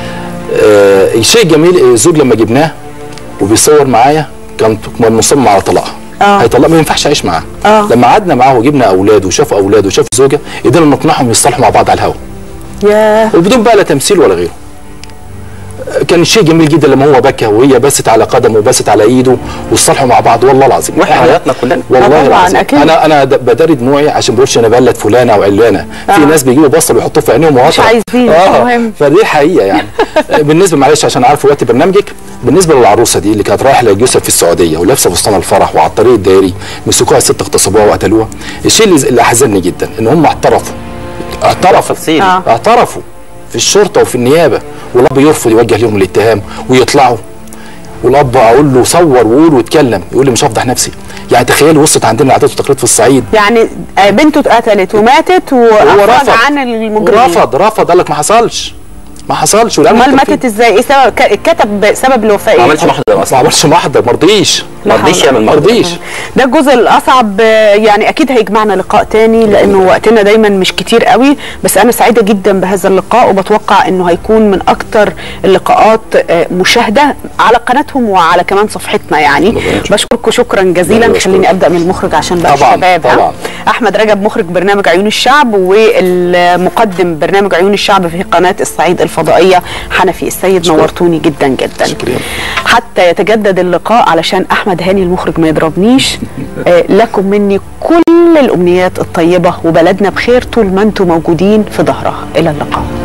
آه، الشيء الجميل آه، الزوج لما جبناه وبيصور معايا كان كان مصمم على طلاقها آه. هيطلق ما ينفعش اعيش معاه آه. لما قعدنا معاه وجبنا اولاده وشافوا اولاده وشافوا زوجه قدرنا نقنعهم يصطلحوا مع بعض على الهوا ياه وبدون بقى لا تمثيل ولا غيره كان شيء جميل جدا لما هو بكى وهي بست على قدمه وبست على ايده واصطلحوا مع بعض والله العظيم واحنا إحنا- عيطنا كلنا والله طبعاً، العظيم أكيد. انا انا د- بداري دموعي عشان بقولش انا بقلد فلانه او علانه في آه. ناس بيجيبوا بصل ويحطوه في عينيهم وقطع عايزين، مش مهم. فدي حقيقه يعني بالنسبه معلش عشان عارف وقت برنامجك بالنسبه للعروسه دي اللي كانت رايحه ليوسف في السعوديه ولابسه فستان الفرح وعلى الطريق الدائري مسكوها الست اغتصبوها وقتلوها الشيء اللي اللي احزنني جدا ان هم اعترفوا اعترفوا تفصيلي. آه. اعترفوا في الشرطه وفي النيابه والاب يرفض يوجه لهم الاتهام ويطلعوا والاب اقول له صور وقول واتكلم يقول لي مش هفضح نفسي يعني تخيل وصلت عندنا العادات والتقاليد في الصعيد يعني آه، بنته اتقتلت وماتت هو وافرج رفض عن المجرمين رفض رفض قال لك ما حصلش ما حصلش والآن امال مكتوب ماتت ازاي ايه سبب ك- كتب سبب الوفاه ما ايه عملش محضر فيه. ما اصلا عملش محضر ما رضيش ما رضيش حول يعمل ما محضر رضيش ده الجزء الاصعب آه، يعني اكيد هيجمعنا لقاء تاني لانه وقتنا دايما مش كتير قوي بس انا سعيده جدا بهذا اللقاء وبتوقع انه هيكون من اكتر اللقاءات آه، مشاهده على قناتهم وعلى كمان صفحتنا يعني بشكركم شكرا جزيلا الله خليني يشكرك. ابدا من المخرج عشان بقى طبعاً، الشباب ها؟ طبعاً. احمد رجب مخرج برنامج عيون الشعب والمقدم برنامج عيون الشعب في قناه الصعيد الفضائيه حنفي السيد نورتوني جدا جدا شكرا. حتى يتجدد اللقاء علشان احمد هاني المخرج ما يضربنيش آه، لكم مني كل الامنيات الطيبه وبلدنا بخير طول ما انتم موجودين في ظهرها الى اللقاء